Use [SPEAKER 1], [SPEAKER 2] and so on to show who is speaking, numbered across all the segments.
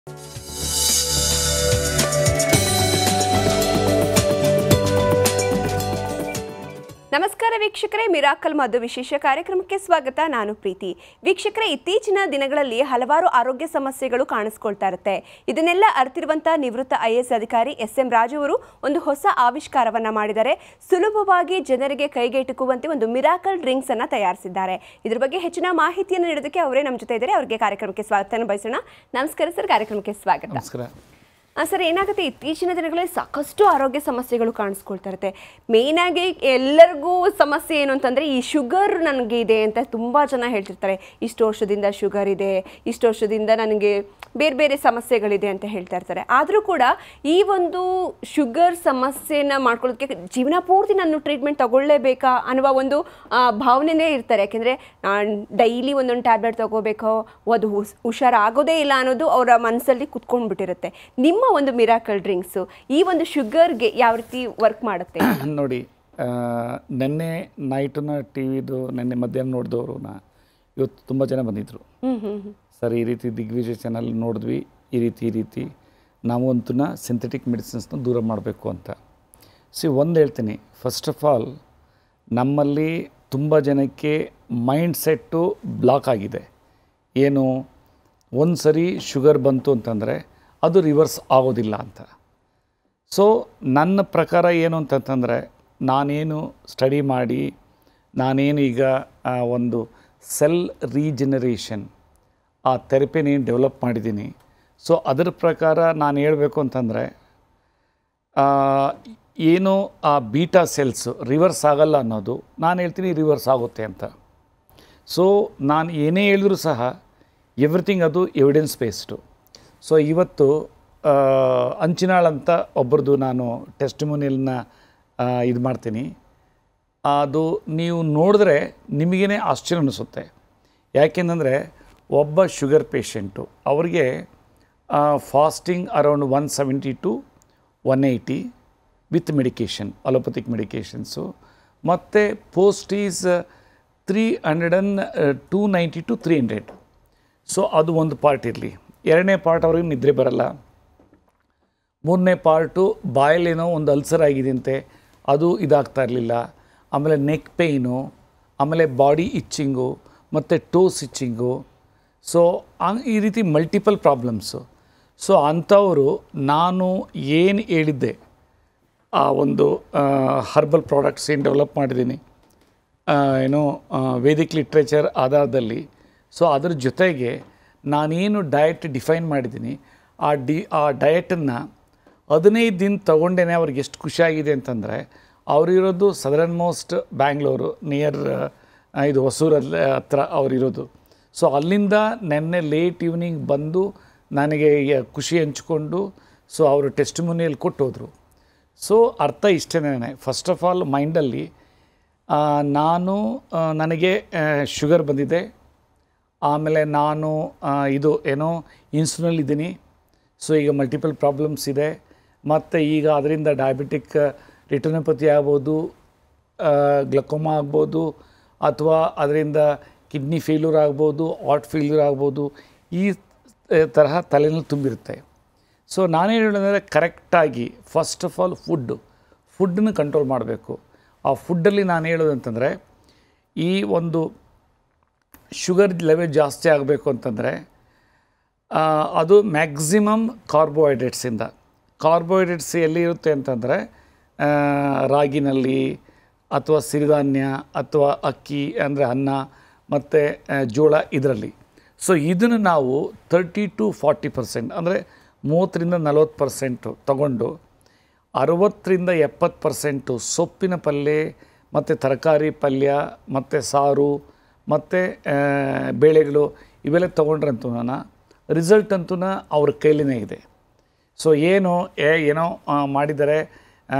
[SPEAKER 1] ನಮಸ್ಕಾರ ವೀಕ್ಷಕರೇ ಮಿರಾಕಲ್ ಮದ್ದು ವಿಶೇಷ ಕಾರ್ಯಕ್ರಮಕ್ಕೆ ಸ್ವಾಗತ ನಾನು ಪ್ರೀತಿ ವೀಕ್ಷಕರೇ ಇತ್ತೀಚಿನ ದಿನಗಳಲ್ಲಿ ಹಲವಾರು ಆರೋಗ್ಯ ಸಮಸ್ಯೆಗಳು ಕಾಣಿಸ್ಕೊಳ್ತಾ ಇರುತ್ತೆ ಇದನ್ನೆಲ್ಲ ಅರ್ತಿರುವಂತ ನಿವೃತ್ತ ಐ ಎಸ್ ಅಧಿಕಾರಿ ಎಸ್ ಎಂ ರಾಜು ಅವರು ಒಂದು ಹೊಸ ಆವಿಷ್ಕಾರವನ್ನ ಮಾಡಿದ್ದಾರೆ ಸುಲಭವಾಗಿ ಜನರಿಗೆ ಕೈಗೆಟುಕುವಂತೆ ಒಂದು ಮಿರಾಕಲ್ ಡ್ರಿಂಕ್ಸ್ ಅನ್ನ ತಯಾರಿಸಿದ್ದಾರೆ ಇದ್ರ ಬಗ್ಗೆ ಹೆಚ್ಚಿನ ಮಾಹಿತಿಯನ್ನು ನೀಡೋದಕ್ಕೆ ಅವರೇ ನಮ್ಮ ಜೊತೆ ಇದ್ದಾರೆ ಅವರಿಗೆ ಕಾರ್ಯಕ್ರಮಕ್ಕೆ ಸ್ವಾಗತ ಬಯಸೋಣ ನಮಸ್ಕಾರ ಸರ್ ಕಾರ್ಯಕ್ರಮಕ್ಕೆ ಸ್ವಾಗತ
[SPEAKER 2] ನಮಸ್ಕಾರ
[SPEAKER 1] ಆ, ಸರ್ ಏನಾಗುತ್ತೆ ಇತ್ತೀಚಿನ ದಿನಗಳಲ್ಲಿ ಸಾಕಷ್ಟು ಆರೋಗ್ಯ ಸಮಸ್ಯೆಗಳು ಕಾಣಿಸ್ಕೊಳ್ತಾ ಇರುತ್ತೆ ಮೇಯ್ನಾಗಿ ಎಲ್ಲರಿಗೂ ಸಮಸ್ಯೆ ಏನು ಅಂತಂದರೆ ಈ ಶುಗರ್ ನನಗೆ ಇದೆ ಅಂತ ತುಂಬ ಜನ ಹೇಳ್ತಿರ್ತಾರೆ ಇಷ್ಟು ವರ್ಷದಿಂದ ಶುಗರ್ ಇದೆ ಇಷ್ಟು ವರ್ಷದಿಂದ ನನಗೆ ಬೇರೆ ಬೇರೆ ಸಮಸ್ಯೆಗಳಿದೆ ಅಂತ ಹೇಳ್ತಾ ಇರ್ತಾರೆ ಆದರೂ ಕೂಡ ಈ ಒಂದು ಶುಗರ್ ಸಮಸ್ಯೆನ ಮಾಡ್ಕೊಳ್ಳೋದಕ್ಕೆ ಜೀವನ ಪೂರ್ತಿ ನಾನು ಟ್ರೀಟ್ಮೆಂಟ್ ತಗೊಳ್ಳೇಬೇಕಾ ಅನ್ನುವ ಒಂದು ಆ, ಭಾವನೆನೇ ಇರ್ತಾರೆ ಯಾಕೆಂದರೆ ಡೈಲಿ ಒಂದೊಂದು ಟ್ಯಾಬ್ಲೆಟ್ ತಗೋಬೇಕೋ ಅದು ಹುಸ್- ಹುಷಾರಾಗೋದೇ ಇಲ್ಲ ಅನ್ನೋದು ಅವರ ಮನಸ್ಸಲ್ಲಿ ಕುತ್ಕೊಂಡ್ಬಿಟ್ಟಿರುತ್ತೆ ನಿಮ್ಮ ಒಂದು ಮಿರಾಕಲ್ ಡ್ರಿಂಕ್ಸು ಈ ಒಂದು ಶುಗರ್ಗೆ ಯಾವ ರೀತಿ ವರ್ಕ್ ಮಾಡುತ್ತೆ
[SPEAKER 2] ನೋಡಿ ಆ, ನೆನ್ನೆ ನೈಟನ್ನ ಟಿ ವಿದು ನೆನ್ನೆ ಮಧ್ಯಾಹ್ನ ನೋಡಿದವರು ನಾ ಇವತ್ತು ತುಂಬ ಜನ ಬಂದಿದ್ದರು
[SPEAKER 1] ಹ್ಮ್ ಹ್ಮ್ ಹ್ಮ್
[SPEAKER 2] ಸರ್ ಈ ರೀತಿ ದಿಗ್ವಿಜಯ ಚಾನಲ್ ನೋಡಿದ್ವಿ ಈ ರೀತಿ ಈ ರೀತಿ ನಾವು ಅಂತೂ ಸಿಂಥೆಟಿಕ್ ಮೆಡಿಸಿನ್ಸ್ನ ದೂರ ಮಾಡಬೇಕು ಅಂತ ಸಿ ಒಂದು ಹೇಳ್ತೀನಿ ಫಸ್ಟ್ ಆಫ್ ಆಲ್ ನಮ್ಮಲ್ಲಿ ತುಂಬ ಜನಕ್ಕೆ ಮೈಂಡ್ ಸೆಟ್ಟು ಬ್ಲಾಕ್ ಆಗಿದೆ ಏನು ಒಂದು ಸರಿ ಶುಗರ್ ಬಂತು ಅಂತಂದರೆ ಅದು ರಿವರ್ಸ್ ಆಗೋದಿಲ್ಲ ಅಂತ ಸೊ ನನ್ನ ಪ್ರಕಾರ ಏನು ಅಂತಂತಂದರೆ ನಾನೇನು ಸ್ಟಡಿ ಮಾಡಿ ನಾನೇನು ಈಗ ಆ, ಒಂದು ಸೆಲ್ ರೀಜನರೇಷನ್ ಆ ಥೆರಪಿನೇನು ಡೆವಲಪ್ ಮಾಡಿದ್ದೀನಿ ಸೊ ಅದರ ಪ್ರಕಾರ ನಾನು ಹೇಳಬೇಕು ಅಂತಂದರೆ ಏನು ಆ ಬೀಟಾ ಸೆಲ್ಸ್ ರಿವರ್ಸ್ ಆಗಲ್ಲ ಅನ್ನೋದು ನಾನು ಹೇಳ್ತೀನಿ ರಿವರ್ಸ್ ಆಗುತ್ತೆ ಅಂತ ಸೊ ನಾನು ಏನೇ ಹೇಳಿದ್ರು ಸಹ ಎವ್ರಿಥಿಂಗ್ ಅದು ಎವಿಡೆನ್ಸ್ ಬೇಸ್ಡು ಸೊ ಇವತ್ತು ಆ, ಅಂಚಿನಾಳ್ ಅಂತ ಒಬ್ಬರದು ನಾನು ಟೆಸ್ಟಿಮೋನಿಯಲ್ನ ಇದು ಮಾಡ್ತೀನಿ ಅದು ನೀವು ನೋಡಿದ್ರೆ ನಿಮಗೇ ಆಶ್ಚರ್ಯ ಅನಿಸುತ್ತೆ ಯಾಕೆಂದರೆ ಒಬ್ಬ ಶುಗರ್ ಪೇಷಂಟು ಅವ್ರಿಗೆ fasting around one seventy to one eighty with medication allopathic medications ಮತ್ತು post is three hundred and two ninety to three hundred so ಅದು ಒಂದು ಪಾರ್ಟ್ ಇರಲಿ ಎರಡನೇ ಪಾರ್ಟ್ ಅವ್ರಿಗೆ ನಿದ್ರೆ ಬರಲ್ಲ ಮೂರನೇ ಪಾರ್ಟು ಬಾಯಲ್ಲೇನೋ ಒಂದು ಅಲ್ಸರ್ ಆಗಿದೆಯಂತೆ ಅದು ಇದಾಗ್ತಾ ಇರಲಿಲ್ಲ ಆಮೇಲೆ ನೆಕ್ ಪೇಯ್ನು ಆಮೇಲೆ ಬಾಡಿ ಇಚ್ಚಿಂಗು ಮತ್ತು ಟೋಸ್ ಇಚ್ಚಿಂಗು ಸೊ ಈ ರೀತಿ ಮಲ್ಟಿಪಲ್ ಪ್ರಾಬ್ಲಮ್ಸು ಸೊ ಅಂಥವರು ನಾನು ಏನು ಹೇಳಿದ್ದೆ ಆ ಒಂದು ಹರ್ಬಲ್ ಪ್ರಾಡಕ್ಟ್ಸ್ ಏನು ಡೆವಲಪ್ ಮಾಡಿದ್ದೀನಿ ಆ, ಏನು ವೇದಿಕ್ ಲಿಟ್ರೇಚರ್ ಆಧಾರದಲ್ಲಿ ಸೊ ಅದ್ರ ಜೊತೆಗೆ ನಾನೇನು ಡಯಟ್ ಡಿಫೈನ್ ಮಾಡಿದ್ದೀನಿ ಆ ಡಿ ಆ ಡಯಟನ್ನು ಹದಿನೈದು ದಿನ ತೊಗೊಂಡೇ ಅವ್ರಿಗೆ ಎಷ್ಟು ಖುಷಿಯಾಗಿದೆ ಅಂತಂದರೆ ಅವರಿರೋದು ಸದರನ್ ಮೋಸ್ಟ್ ಬ್ಯಾಂಗ್ಳೂರು ನಿಯರ್ ಇದು ಹೊಸೂರಲ್ಲಿ ಹತ್ರ ಅವರಿರೋದು ಸೊ ಅಲ್ಲಿಂದ ನೆನ್ನೆ ಲೇಟ್ ಈವ್ನಿಂಗ್ ಬಂದು ನನಗೆ ಯ- ಖುಷಿ ಹಂಚ್ಕೊಂಡು ಸೊ ಅವರು ಟೆಸ್ಟಿಮೋನಿಯಲ್ಲಿ ಕೊಟ್ಟು ಹೋದರು ಸೊ ಅರ್ಥ ಇಷ್ಟೇನೆ ಫಸ್ಟ್ ಆಫ್ ಆಲ್ ಮೈಂಡಲ್ಲಿ ಆ, ನಾನು ಆ, ನನಗೆ ಶುಗರ್ ಬಂದಿದೆ ಆಮೇಲೆ ನಾನು ಆ, ಇದು ಏನೋ ಇನ್ಸುಲಿನಲ್ಲಿದ್ದೀನಿ ಸೊ ಈಗ ಮಲ್ಟಿಪಲ್ ಪ್ರಾಬ್ಲಮ್ಸ್ ಇದೆ ಮತ್ತು ಈಗ ಅದರಿಂದ ಡಯಾಬಿಟಿಕ್ ರಿಟನೋಪತಿ ಆಗ್ಬೋದು ಗ್ಲಕೋಮಾ ಆಗ್ಬೋದು ಅಥವಾ ಅದರಿಂದ ಕಿಡ್ನಿ ಫೇಲ್ಯೂರ್ ಆಗ್ಬೋದು ಹಾರ್ಟ್ ಫೇಲ್ಯೂರ್ ಆಗ್ಬೋದು ಈ ತರಹ ತಲೆನಲ್ಲಿ ತುಂಬಿರುತ್ತೆ ಸೊ ನಾನೇನು ಹೇಳೋದಂದರೆ ಕರೆಕ್ಟಾಗಿ ಫಸ್ಟ್ ಆಫ್ ಆಲ್ ಫುಡ್ಡು ಫುಡ್ಡನ್ನು ಕಂಟ್ರೋಲ್ ಮಾಡಬೇಕು ಆ ಫುಡ್ಡಲ್ಲಿ ನಾನು ಹೇಳೋದು ಅಂತಂದರೆ ಈ ಒಂದು ಶುಗರ್ ಲೆವೆಲ್ ಜಾಸ್ತಿ ಆಗಬೇಕು ಅಂತಂದರೆ ಆ, ಅದು ಮ್ಯಾಕ್ಸಿಮಮ್ ಕಾರ್ಬೋಹೈಡ್ರೇಟ್ಸಿಂದ ಕಾರ್ಬೋಹೈಡ್ರೇಟ್ಸ್ ಎಲ್ಲಿ ಇರುತ್ತೆ ಅಂತಂದರೆ ಆ, ರಾಗಿನಲ್ಲಿ ಅಥವಾ ಸಿರಿಧಾನ್ಯ ಅಥವಾ ಅಕ್ಕಿ ಅಂದರೆ ಅನ್ನ ಮತ್ತು ಜೋಳ ಇದರಲ್ಲಿ ಸೊ ಇದನ್ನು ನಾವು ತರ್ಟಿ ಟು ಫಾರ್ಟಿ ಪರ್ಸೆಂಟ್ ಅಂದರೆ ಮೂವತ್ತರಿಂದ ನಲವತ್ತು ಪರ್ಸೆಂಟು ತಗೊಂಡು ಅರವತ್ತರಿಂದ ಎಪ್ಪತ್ತು ಪರ್ಸೆಂಟು ಸೊಪ್ಪಿನ ಪಲ್ಯ ಮತ್ತು ತರಕಾರಿ ಪಲ್ಯ ಮತ್ತು ಸಾರು ಮತ್ತು ಬೇಳೆಗಳು ಇವೆಲ್ಲ ತೊಗೊಂಡ್ರಂತೂ ನಾನು ರಿಸಲ್ಟ್ ಅಂತೂ ಅವ್ರ ಕೈಲಿನೇ ಇದೆ ಸೊ ಏನು ಏ ಏನೋ ಆ, ಮಾಡಿದ್ದಾರೆ ಆ,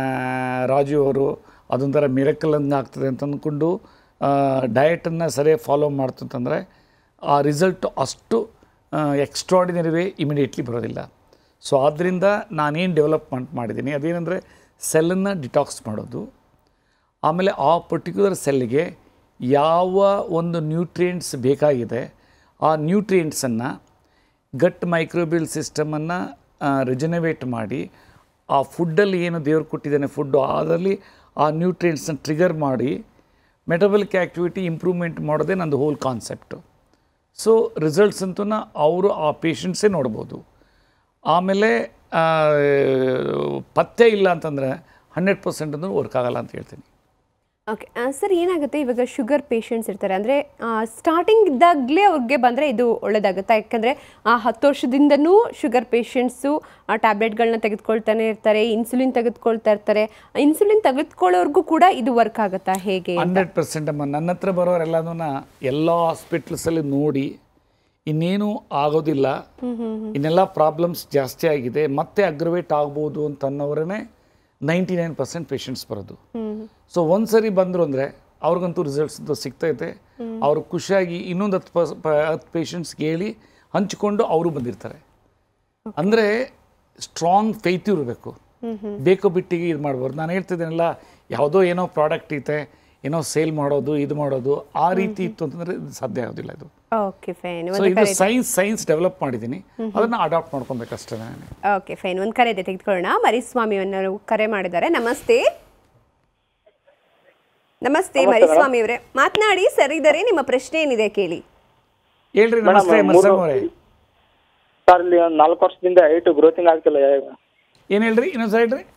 [SPEAKER 2] ರಾಜು ಅವರು ಅದೊಂಥರ ಮಿರಕಲ್ ಹಂಗೆ ಆಗ್ತದೆ ಅಂತ ಅಂದ್ಕೊಂಡು ಡಯಟನ್ನು ಸರಿಯಾಗಿ ಫಾಲೋ ಮಾಡ್ತಂತಂದರೆ ಆ ರಿಸಲ್ಟ್ ಅಷ್ಟು ಎಕ್ಸ್ಟ್ರಾಡಿನರಿವೇ ಇಮಿಡಿಯೇಟ್ಲಿ ಬರೋದಿಲ್ಲ ಸೊ ಆದ್ದರಿಂದ ನಾನೇನು ಡೆವಲಪ್ಮೆಂಟ್ ಮಾಡಿದ್ದೀನಿ ಅದೇನೆಂದರೆ ಸೆಲ್ಲನ್ನು ಡಿಟಾಕ್ಸ್ ಮಾಡೋದು ಆಮೇಲೆ ಆ ಪರ್ಟಿಕ್ಯುಲರ್ ಸೆಲ್ಗೆ ಯಾವ ಒಂದು ನ್ಯೂಟ್ರಿಯೆಂಟ್ಸ್ ಬೇಕಾಗಿದೆ ಆ ನ್ಯೂಟ್ರಿಯೆಂಟ್ಸನ್ನು ಗಟ್ ಮೈಕ್ರೋಬಿಯಲ್ ಸಿಸ್ಟಮನ್ನು ರಿಜನವೇಟ್ ಮಾಡಿ ಆ ಫುಡ್ಡಲ್ಲಿ ಏನು ದೇವ್ರು ಕೊಟ್ಟಿದ್ದಾನೆ ಫುಡ್ಡು ಅದರಲ್ಲಿ ಆ ನ್ಯೂಟ್ರಿಯೆಂಟ್ಸ್ನ ಟ್ರಿಗರ್ ಮಾಡಿ ಮೆಟಬಲಿಕ್ ಆ್ಯಕ್ಟಿವಿಟಿ ಇಂಪ್ರೂವ್ಮೆಂಟ್ ಮಾಡೋದೇ ನಂದು ಹೋಲ್ ಕಾನ್ಸೆಪ್ಟು ಸೊ ರಿಸಲ್ಟ್ಸ್ ಅಂತೂ ಅವರು ಆ ಪೇಷಂಟ್ಸೇ ನೋಡ್ಬೋದು ಆಮೇಲೆ ಆ, ಪಥ್ಯ ಇಲ್ಲ ಅಂತಂದರೆ ಹಂಡ್ರೆಡ್ ಪರ್ಸೆಂಟ್ ಅಂದ್ರೆ ವರ್ಕ್ ಆಗಲ್ಲ ಅಂತ ಹೇಳ್ತೀನಿ
[SPEAKER 1] ಓಕೆ ಸರ್ ಏನಾಗುತ್ತೆ ಇವಾಗ ಶುಗರ್ ಪೇಷಂಟ್ಸ್ ಇರ್ತಾರೆ ಅಂದರೆ ಸ್ಟಾರ್ಟಿಂಗ್ ಇದ್ದಾಗಲೇ ಅವ್ರಿಗೆ ಬಂದರೆ ಇದು ಒಳ್ಳೇದಾಗುತ್ತೆ ಯಾಕಂದರೆ ಆ ಹತ್ತು ವರ್ಷದಿಂದನೂ ಶುಗರ್ ಪೇಷಂಟ್ಸು ಆ ಟ್ಯಾಬ್ಲೆಟ್ಗಳನ್ನ ತೆಗೆದುಕೊಳ್ತಾನೆ ಇರ್ತಾರೆ ಇನ್ಸುಲಿನ್ ತೆಗೆದುಕೊಳ್ತಾ ಇರ್ತಾರೆ ಇನ್ಸುಲಿನ್ ತೆಗೆದುಕೊಳ್ಳೋರ್ಗೂ ಕೂಡ ಇದು ವರ್ಕ್ ಆಗುತ್ತಾ ಹೇಗೆ
[SPEAKER 2] ಹಂಡ್ರೆಡ್ ಪರ್ಸೆಂಟ್ ಅಮ್ಮ ನನ್ನ ಹತ್ರ ಬರೋರೆಲ್ಲನೂ ಎಲ್ಲ ಹಾಸ್ಪಿಟ್ಲ್ಸಲ್ಲಿ ನೋಡಿ ಇನ್ನೇನು ಆಗೋದಿಲ್ಲ ಇನ್ನೆಲ್ಲ ಪ್ರಾಬ್ಲಮ್ಸ್ ಜಾಸ್ತಿ ಆಗಿದೆ ಮತ್ತೆ ಅಗ್ರವೇಟ್ ಆಗ್ಬೋದು ಅಂತ ಅನ್ನೋರೇ ನೈಂಟಿ ನೈನ್ ಪರ್ಸೆಂಟ್ ಪೇಷಂಟ್ಸ್ ಬರೋದು ಸೊ ಒಂದು ಸರಿ ಬಂದರು ಅಂದರೆ ಅವ್ರಿಗಂತೂ ರಿಸಲ್ಟ್ಸ್ ಅಂತ ಸಿಗ್ತೈತೆ ಅವ್ರು ಖುಷಿಯಾಗಿ ಇನ್ನೊಂದು ಹತ್ತು ಪರ್ಸ್ ಹತ್ತು ಪೇಷಂಟ್ಸ್ಗೆ ಹೇಳಿ ಹಂಚಿಕೊಂಡು ಅವರು ಬಂದಿರ್ತಾರೆ ಅಂದರೆ ಸ್ಟ್ರಾಂಗ್ ಫೇತ್ ಇರಬೇಕು ಬೇಕೋ ಬಿಟ್ಟಿಗೆ ಇದು ಮಾಡ್ಬಾರ್ದು ನಾನು ಹೇಳ್ತಿದ್ದೇನಲ್ಲ ಯಾವುದೋ ಏನೋ ಪ್ರಾಡಕ್ಟ್ ಐತೆ ಏನೋ ಸೇಲ್ ಮಾಡೋದು ಇದು ಮಾಡೋದು ಆ ರೀತಿ ಇತ್ತು ಅಂತಂದರೆ ಇದು ಸಾಧ್ಯ ಆಗೋದಿಲ್ಲ ಇದು
[SPEAKER 1] ಓಕೆ ಫೈನ್
[SPEAKER 2] ಸೊ ಇದು ಸೈನ್ಸ್ ಸೈನ್ಸ್ ಡೆವಲಪ್ ಮಾಡಿದ್ದೀನಿ ಅದನ್ನು ಅಡಾಪ್ಟ್ ಮಾಡ್ಕೊಬೇಕಷ್ಟೇ ನಾನು
[SPEAKER 1] ಓಕೆ ಫೈನ್ ಒಂದು ಕರೆ ಇದೆ ತೆಗೆದುಕೊಳ್ಳೋಣ ಮರಿಸ್ವಾಮಿ ಅವರು ಕರೆ ಮಾಡಿದ್ದಾರೆ ನಮಸ್ತೆ ನಮಸ್ತೆ ಮರಿಸ್ವಾಮಿ ಅವರೇ ಮಾತನಾಡಿ ಸರ್ ಇದ್ದಾರೆ ನಿಮ್ಮ ಪ್ರಶ್ನೆ ಏನಿದೆ ಕೇಳಿ
[SPEAKER 2] ಹೇಳ್ರಿ ನಮಸ್ತೆ ಮರ್ಸಮ್ ಅವರೇ
[SPEAKER 3] ಸರ್ ಇಲ್ಲಿ ಒಂದು ನಾಲ್ಕು ವರ್ಷದಿಂದ ಹೈಟ್ ಗ್ರೋತಿಂಗ್ ಆಗ್ತಿಲ್ಲ
[SPEAKER 2] ಏನು ಹೇಳ್ರಿ ಇನ್ನೊಂದು ಸರಿ ಹೇಳ್ರಿ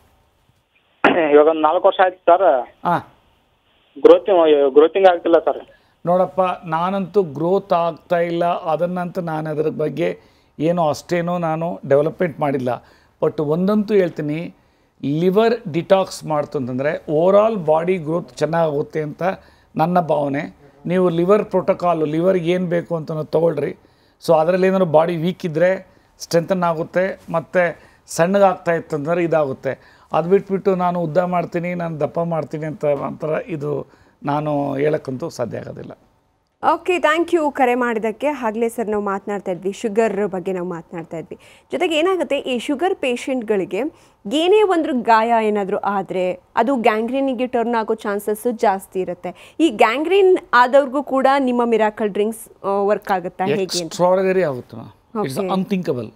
[SPEAKER 3] ಇವಾಗ ಒಂದು ನಾಲ್ಕು ವರ್ಷ ಆಯ್ತು ಸರ್
[SPEAKER 2] ಹಾಂ
[SPEAKER 3] ಗ್ರೋತಿಂಗ್ ಗ್ರೋತಿಂಗ್ ಆಗ್ತಿಲ್ಲ ಸರ್
[SPEAKER 2] ನೋಡಪ್ಪ ನಾನಂತೂ ಗ್ರೋತ್ ಆಗ್ತಾ ಇಲ್ಲ ಅದನ್ನಂತೂ ನಾನು ಅದ್ರ ಬಗ್ಗೆ ಏನೋ ಅಷ್ಟೇನೋ ನಾನು ಡೆವಲಪ್ಮೆಂಟ್ ಮಾಡಿಲ್ಲ ಬಟ್ ಒಂದಂತೂ ಹೇಳ್ತೀನಿ ಲಿವರ್ ಡಿಟಾಕ್ಸ್ ಮಾಡ್ತು ಅಂತಂದರೆ ಓವರಾಲ್ ಬಾಡಿ ಗ್ರೋತ್ ಚೆನ್ನಾಗುತ್ತೆ ಅಂತ ನನ್ನ ಭಾವನೆ ನೀವು ಲಿವರ್ ಪ್ರೋಟೋಕಾಲು ಲಿವರ್ಗೆ ಏನು ಬೇಕು ಅಂತ ತೊಗೊಳ್ರಿ ಸೊ ಅದರಲ್ಲಿ ಏನಾದ್ರು ಬಾಡಿ ವೀಕ್ ಇದ್ದರೆ ಸ್ಟ್ರೆಂಥನ್ ಆಗುತ್ತೆ ಮತ್ತು ಸಣ್ಣಗಾಗ್ತಾ ಇತ್ತಂದ್ರೆ ಇದಾಗುತ್ತೆ ಅದು ಬಿಟ್ಬಿಟ್ಟು ನಾನು ಉದ್ದ ಮಾಡ್ತೀನಿ ನಾನು ದಪ್ಪ ಮಾಡ್ತೀನಿ ಅಂತ ಒಂಥರ ಇದು ನಾನು ಹೇಳಕ್ಕಂತೂ ಸಾಧ್ಯ ಆಗೋದಿಲ್ಲ
[SPEAKER 1] ಓಕೆ ಥ್ಯಾಂಕ್ ಯು ಕರೆ ಮಾಡಿದ್ದಕ್ಕೆ ಆಗಲೇ ಸರ್ ನಾವು ಮಾತನಾಡ್ತಾ ಇದ್ವಿ ಶುಗರ್ ಬಗ್ಗೆ ನಾವು ಮಾತನಾಡ್ತಾ ಇದ್ವಿ ಜೊತೆಗೆ ಏನಾಗುತ್ತೆ ಈ ಶುಗರ್ ಪೇಷಂಟ್ಗಳಿಗೆ ಏನೇ ಒಂದು ಗಾಯ ಏನಾದರೂ ಆದರೆ ಅದು ಗ್ಯಾಂಗ್ರೀನಿಗೆ ಟರ್ನ್ ಆಗೋ ಚಾನ್ಸಸ್ಸು ಜಾಸ್ತಿ ಇರುತ್ತೆ ಈ ಗ್ಯಾಂಗ್ರೀನ್ ಆದವ್ರಿಗೂ ಕೂಡ ನಿಮ್ಮ ಮಿರಾಕಲ್ ಡ್ರಿಂಕ್ಸ್ ವರ್ಕ್ ಆಗುತ್ತಾ ಹೇಗೆ ಅಂತ
[SPEAKER 2] ಎಕ್ಸ್ಟ್ರಾಡನರಿ ಆಗುತ್ತೆ ಇಟ್ಸ್ ಅನ್ಥಿಂಕಬಲ್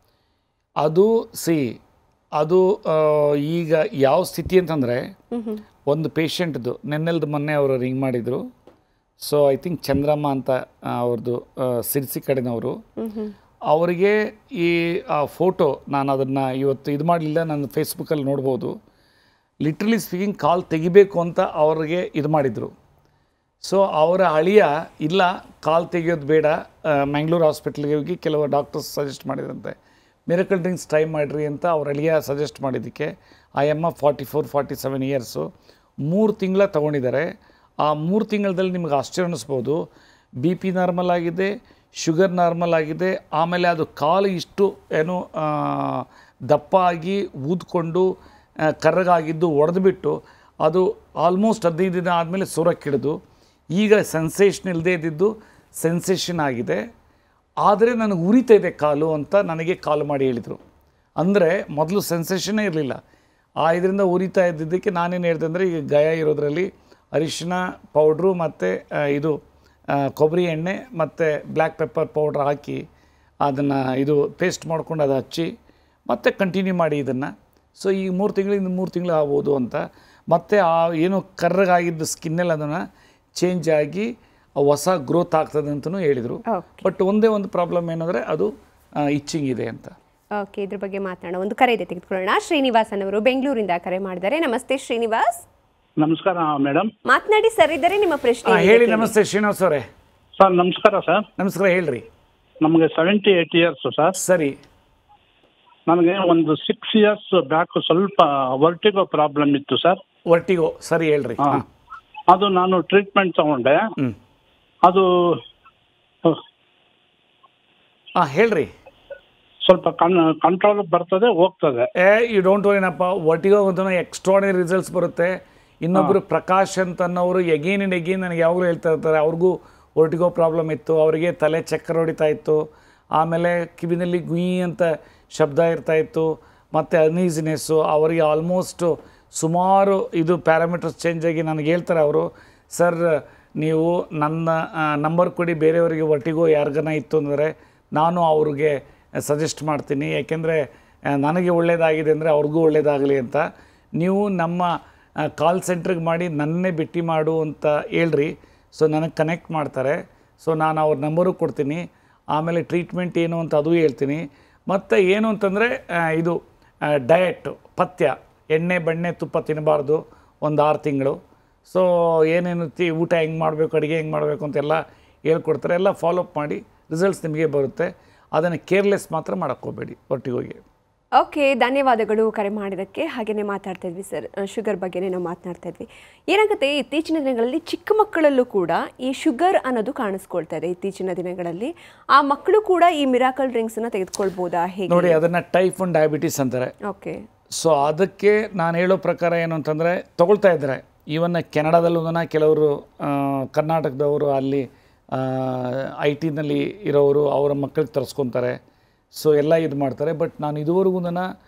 [SPEAKER 2] ಅದು ಸಿ ಅದು ಆ, ಈಗ ಯಾವ ಸ್ಥಿತಿ ಅಂತಂದರೆ ಒಂದು ಪೇಷಂಟ್ದು ನೆನ್ನೆಲ್ದು ಮೊನ್ನೆ ಅವರು ರಿಂಗ್ ಮಾಡಿದರು ಸೊ ಐ ಥಿಂಕ್ ಚಂದ್ರಮ್ಮ ಅಂತ ಆ, ಅವ್ರದ್ದು ಆ, ಸಿರ್ಸಿ ಕಡೆನವರು ಅವರಿಗೆ ಈ ಆ ಫೋಟೋ ನಾನು ಅದನ್ನು ಇವತ್ತು ಇದು ಮಾಡಲಿಲ್ಲ ನಾನು ಫೇಸ್ಬುಕ್ಕಲ್ಲಿ ನೋಡ್ಬೋದು ಲಿಟ್ರಲಿ ಸ್ಪೀಕಿಂಗ್ ಕಾಲ್ ತೆಗಿಬೇಕು ಅಂತ ಅವ್ರಿಗೆ ಇದು ಮಾಡಿದರು ಸೊ ಅವರ ಅಳಿಯ ಇಲ್ಲ ಕಾಲ್ ತೆಗೆಯೋದು ಬೇಡ ಮ್ಯಾಂಗ್ಳೂರು ಹಾಸ್ಪಿಟ್ಲಿಗೆ ಹೋಗಿ ಕೆಲವು ಡಾಕ್ಟರ್ಸ್ ಸಜೆಸ್ಟ್ ಮಾಡಿದ್ರಂತೆ ಮಿರಕಲ್ ಡ್ರಿಂಕ್ಸ್ ಟ್ರೈ ಮಾಡಿರಿ ಅಂತ ಅವ್ರ ಅಳಿಯ ಸಜೆಸ್ಟ್ ಮಾಡಿದ್ದಕ್ಕೆ ಆ ಎಮ್ಮ forty four forty seven years ಮೂರು ತಿಂಗಳ ತೊಗೊಂಡಿದ್ದಾರೆ ಆ ಮೂರು ತಿಂಗಳಲ್ಲಿ ನಿಮಗೆ ಆಶ್ಚರ್ಯ ಅನ್ನಿಸ್ಬೋದು ಬಿ ಪಿ ನಾರ್ಮಲ್ ಆಗಿದೆ ಶುಗರ್ ನಾರ್ಮಲ್ ಆಗಿದೆ ಆಮೇಲೆ ಅದು ಕಾಲು ಇಷ್ಟು ಏನು ಆ, ದಪ್ಪ ಆಗಿ ಊದ್ಕೊಂಡು ಆ, ಕರ್ರಗಾಗಿದ್ದು ಒಡೆದ್ಬಿಟ್ಟು ಅದು ಆಲ್ಮೋಸ್ಟ್ ಹದಿನೈದು ದಿನ ಆದಮೇಲೆ ಸುರಕ್ಕಿಡಿದು ಈಗ ಸೆನ್ಸೇಷನ್ ಇಲ್ಲದೆ ಇದ್ದಿದ್ದು ಸೆನ್ಸೇಷನ್ ಆಗಿದೆ ಆದರೆ ನನಗೆ ಉರಿತಾ ಇದೆ ಕಾಲು ಅಂತ ನನಗೆ ಕಾಲ್ ಮಾಡಿ ಹೇಳಿದರು ಅಂದರೆ ಮೊದಲು ಸೆನ್ಸೇಷನ್ನೇ ಇರಲಿಲ್ಲ ಆ ಇದರಿಂದ ಉರಿತಾ ಇದ್ದಿದ್ದಕ್ಕೆ ನಾನೇನು ಹೇಳ್ದೆ ಅಂದರೆ ಈಗ ಗಾಯ ಇರೋದ್ರಲ್ಲಿ ಅರಿಶಿನ ಪೌಡ್ರು ಮತ್ತು ಇದು ಆ, ಕೊಬ್ಬರಿ ಎಣ್ಣೆ ಮತ್ತು ಬ್ಲ್ಯಾಕ್ ಪೆಪ್ಪರ್ ಪೌಡ್ರ್ ಹಾಕಿ ಅದನ್ನು ಇದು ಪೇಸ್ಟ್ ಮಾಡ್ಕೊಂಡು ಅದು ಹಚ್ಚಿ ಮತ್ತೆ ಕಂಟಿನ್ಯೂ ಮಾಡಿ ಇದನ್ನು ಸೊ ಈ ಮೂರು ತಿಂಗಳಿಂದ ಮೂರು ತಿಂಗಳು ಆಗ್ಬೋದು ಅಂತ ಮತ್ತು ಆ ಏನು ಕರ್ರಗಾಗಿದ್ದ ಸ್ಕಿನ್ನೆಲ್ಲ ಅದನ್ನು ಚೇಂಜ್ ಆಗಿ ಹೊಸ ಗ್ರೋತ್ ಆಗ್ತದೆ ಅಂತಲೂ ಹೇಳಿದರು
[SPEAKER 1] ಓಕೆ
[SPEAKER 2] ಬಟ್ ಒಂದೇ ಒಂದು ಪ್ರಾಬ್ಲಮ್ ಏನಂದರೆ ಅದು ಇಚ್ಚಿಂಗ್ ಇದೆ ಅಂತ
[SPEAKER 1] ಓಕೆ ಇದ್ರ ಬಗ್ಗೆ ಮಾತನಾಡೋಣ ಒಂದು ಕರೆ ಇದೆ ತೆಗೆದುಕೊಳ್ಳೋಣ ಶ್ರೀನಿವಾಸನ್ ಅವರು ಬೆಂಗಳೂರಿಂದ ಕರೆ ಮಾಡಿದ್ದಾರೆ ನಮಸ್ತೆ ಶ್ರೀನಿವಾಸ್
[SPEAKER 4] ನಮಸ್ಕಾರ ಮೇಡಮ್
[SPEAKER 1] ಮಾತನಾಡಿ ಸರ್ ಇದ್ದಾರೆ ನಿಮ್ಮ ಪ್ರಶ್ನೆ
[SPEAKER 2] ಹಾಂ
[SPEAKER 1] ಏನಿದೆ
[SPEAKER 2] ಹೇಳಿ
[SPEAKER 1] ಕೇಳಿ.
[SPEAKER 2] ನಮಸ್ತೆ ಶ್ರೀನಿವಾಸ್ ಅವರೇ
[SPEAKER 4] ಸರ್ ನಮಸ್ಕಾರ ಸರ್
[SPEAKER 2] ನಮಸ್ಕಾರ ಹೇಳ್ರಿ
[SPEAKER 4] ನಮಗೆ ಸೆವೆಂಟಿ ಏಯ್ಟ್ ಇಯರ್ಸ್ ಸರ್
[SPEAKER 2] ಸರಿ
[SPEAKER 4] ನನಗೆ ಒಂದು ಸಿಕ್ಸ್ ಇಯರ್ಸ್ ಬ್ಯಾಕ್ ಸ್ವಲ್ಪ ವರ್ಟಿಗೋ ಪ್ರಾಬ್ಲಮ್ ಇತ್ತು ಸರ್
[SPEAKER 2] ಒಟ್ಟಿಗೋ ಸರಿ ಹೇಳ್ರಿ
[SPEAKER 4] ಹಾ.
[SPEAKER 2] ಹಾಂ
[SPEAKER 4] ಅದು ನಾನು ಟ್ರೀಟ್ಮೆಂಟ್ ತಗೊಂಡೆ
[SPEAKER 2] ಹ್ಞೂ
[SPEAKER 4] ಅದು ಅಹ್,
[SPEAKER 2] ಹಾಂ ಹೇಳ್ರಿ
[SPEAKER 4] ಸ್ವಲ್ಪ ಕನ್ ಕಂಟ್ರೋಲ್ ಬರ್ತದೆ ಹೋಗ್ತದೆ
[SPEAKER 2] ಏ ಯು ಡೋಂಟ್ ವರಿನಪ್ಪ ಒಟ್ಟಿಗೆ ಒಂದು ಎಕ್ಸ್ಟ್ರಾರ್ಡಿನರಿ ರಿಸಲ್ಟ್ಸ್ ಬರುತ್ತೆ ಇನ್ನೊಬ್ಬರು ಪ್ರಕಾಶ್ ಅಂತ ಅನ್ನೋರು ಎಗೇನ್ ಆ್ಯಂಡ್ ಎಗೇನ್ ನನಗೆ ಯಾವಾಗಲೂ ಹೇಳ್ತಾ ಇರ್ತಾರೆ ಅವ್ರಿಗೂ ಒಟ್ಟಿಗೋ ಪ್ರಾಬ್ಲಮ್ ಇತ್ತು ಅವರಿಗೆ ತಲೆ ಚಕ್ಕರ್ ಹೊಡಿತಾ ಇತ್ತು ಆಮೇಲೆ ಕಿವಿನಲ್ಲಿ ಗುಯಿ ಅಂತ ಶಬ್ದ ಇರ್ತಾ ಇತ್ತು ಮತ್ತು ಅನ್ಈಸಿನೆಸ್ಸು ಅವರಿಗೆ ಆಲ್ಮೋಸ್ಟು ಸುಮಾರು ಇದು ಪ್ಯಾರಾಮೀಟರ್ಸ್ ಚೇಂಜ್ ಆಗಿ ನನಗೆ ಹೇಳ್ತಾರೆ ಅವರು ಸರ್ ನೀವು ನನ್ನ ನಂಬರ್ ಕೊಡಿ ಬೇರೆಯವರಿಗೆ ಒಟ್ಟಿಗೋ ಯಾರಿಗನ ಇತ್ತು ಅಂದರೆ ನಾನು ಅವ್ರಿಗೆ ಸಜೆಸ್ಟ್ ಮಾಡ್ತೀನಿ ಯಾಕೆಂದರೆ ನನಗೆ ಒಳ್ಳೆಯದಾಗಿದೆ ಅಂದರೆ ಅವ್ರಿಗೂ ಒಳ್ಳೆಯದಾಗಲಿ ಅಂತ ನೀವು ನಮ್ಮ ಕಾಲ್ ಸೆಂಟ್ರಿಗೆ ಮಾಡಿ ನನ್ನೇ ಭೇಟಿ ಮಾಡು ಅಂತ ಹೇಳ್ರಿ ಸೊ ನನಗೆ ಕನೆಕ್ಟ್ ಮಾಡ್ತಾರೆ ಸೊ ನಾನು ಅವ್ರ ನಂಬರು ಕೊಡ್ತೀನಿ ಆಮೇಲೆ ಟ್ರೀಟ್ಮೆಂಟ್ ಏನು ಅಂತ ಅದು ಹೇಳ್ತೀನಿ ಮತ್ತು ಏನು ಅಂತಂದರೆ ಇದು ಡಯಟ್ ಪಥ್ಯ ಎಣ್ಣೆ ಬೆಣ್ಣೆ ತುಪ್ಪ ತಿನ್ನಬಾರ್ದು ಒಂದು ಆರು ತಿಂಗಳು ಸೊ ಏನೇನು ತಿ ಊಟ ಹೆಂಗೆ ಮಾಡಬೇಕು ಅಡುಗೆ ಹೆಂಗೆ ಮಾಡಬೇಕು ಅಂತೆಲ್ಲ ಹೇಳ್ಕೊಡ್ತಾರೆ ಎಲ್ಲ ಫಾಲೋಅಪ್ ಮಾಡಿ ರಿಸಲ್ಟ್ಸ್ ನಿಮಗೆ ಬರುತ್ತೆ ಅದನ್ನು ಕೇರ್ಲೆಸ್ ಮಾತ್ರ ಮಾಡೋಕ್ಕೆ ಹೋಗಬೇಡಿ ಒಟ್ಟಿಗೆ ಹೋಗಿ
[SPEAKER 1] ಓಕೆ ಧನ್ಯವಾದಗಳು ಕರೆ ಮಾಡಿದ್ದಕ್ಕೆ ಹಾಗೆಯೇ ಮಾತಾಡ್ತಾ ಇದ್ವಿ ಸರ್ ಶುಗರ್ ಬಗ್ಗೆನೇ ನಾವು ಮಾತನಾಡ್ತಾ ಇದ್ವಿ ಏನಾಗುತ್ತೆ ಇತ್ತೀಚಿನ ದಿನಗಳಲ್ಲಿ ಚಿಕ್ಕ ಮಕ್ಕಳಲ್ಲೂ ಕೂಡ ಈ ಶುಗರ್ ಅನ್ನೋದು ಕಾಣಿಸ್ಕೊಳ್ತಾ ಇದೆ ಇತ್ತೀಚಿನ ದಿನಗಳಲ್ಲಿ ಆ ಮಕ್ಕಳು ಕೂಡ ಈ ಮಿರಾಕಲ್ ಡ್ರಿಂಕ್ಸನ್ನು ತೆಗೆದುಕೊಳ್ಬೋದಾ ಹೇಗೆ
[SPEAKER 2] ನೋಡಿ ಅದನ್ನು ಟೈಪ್ ಒನ್ ಡಯಾಬಿಟಿಸ್ ಅಂತಾರೆ
[SPEAKER 1] ಓಕೆ
[SPEAKER 2] ಸೊ ಅದಕ್ಕೆ ನಾನು ಹೇಳೋ ಪ್ರಕಾರ ಏನು ಅಂತಂದರೆ ತೊಗೊಳ್ತಾ ಇದ್ದಾರೆ ಈವನ್ ಕೆನಡಾದಲ್ಲೂ ಕೆಲವರು ಆ, ಕರ್ನಾಟಕದವರು ಅಲ್ಲಿ ಐ ಟಿನಲ್ಲಿ ಇರೋರು ಅವರ ಮಕ್ಕಳಿಗೆ ತರಿಸ್ಕೊತಾರೆ ಸೊ ಎಲ್ಲ ಇದು ಮಾಡ್ತಾರೆ ಬಟ್ ನಾನು ಇದುವರೆಗೂ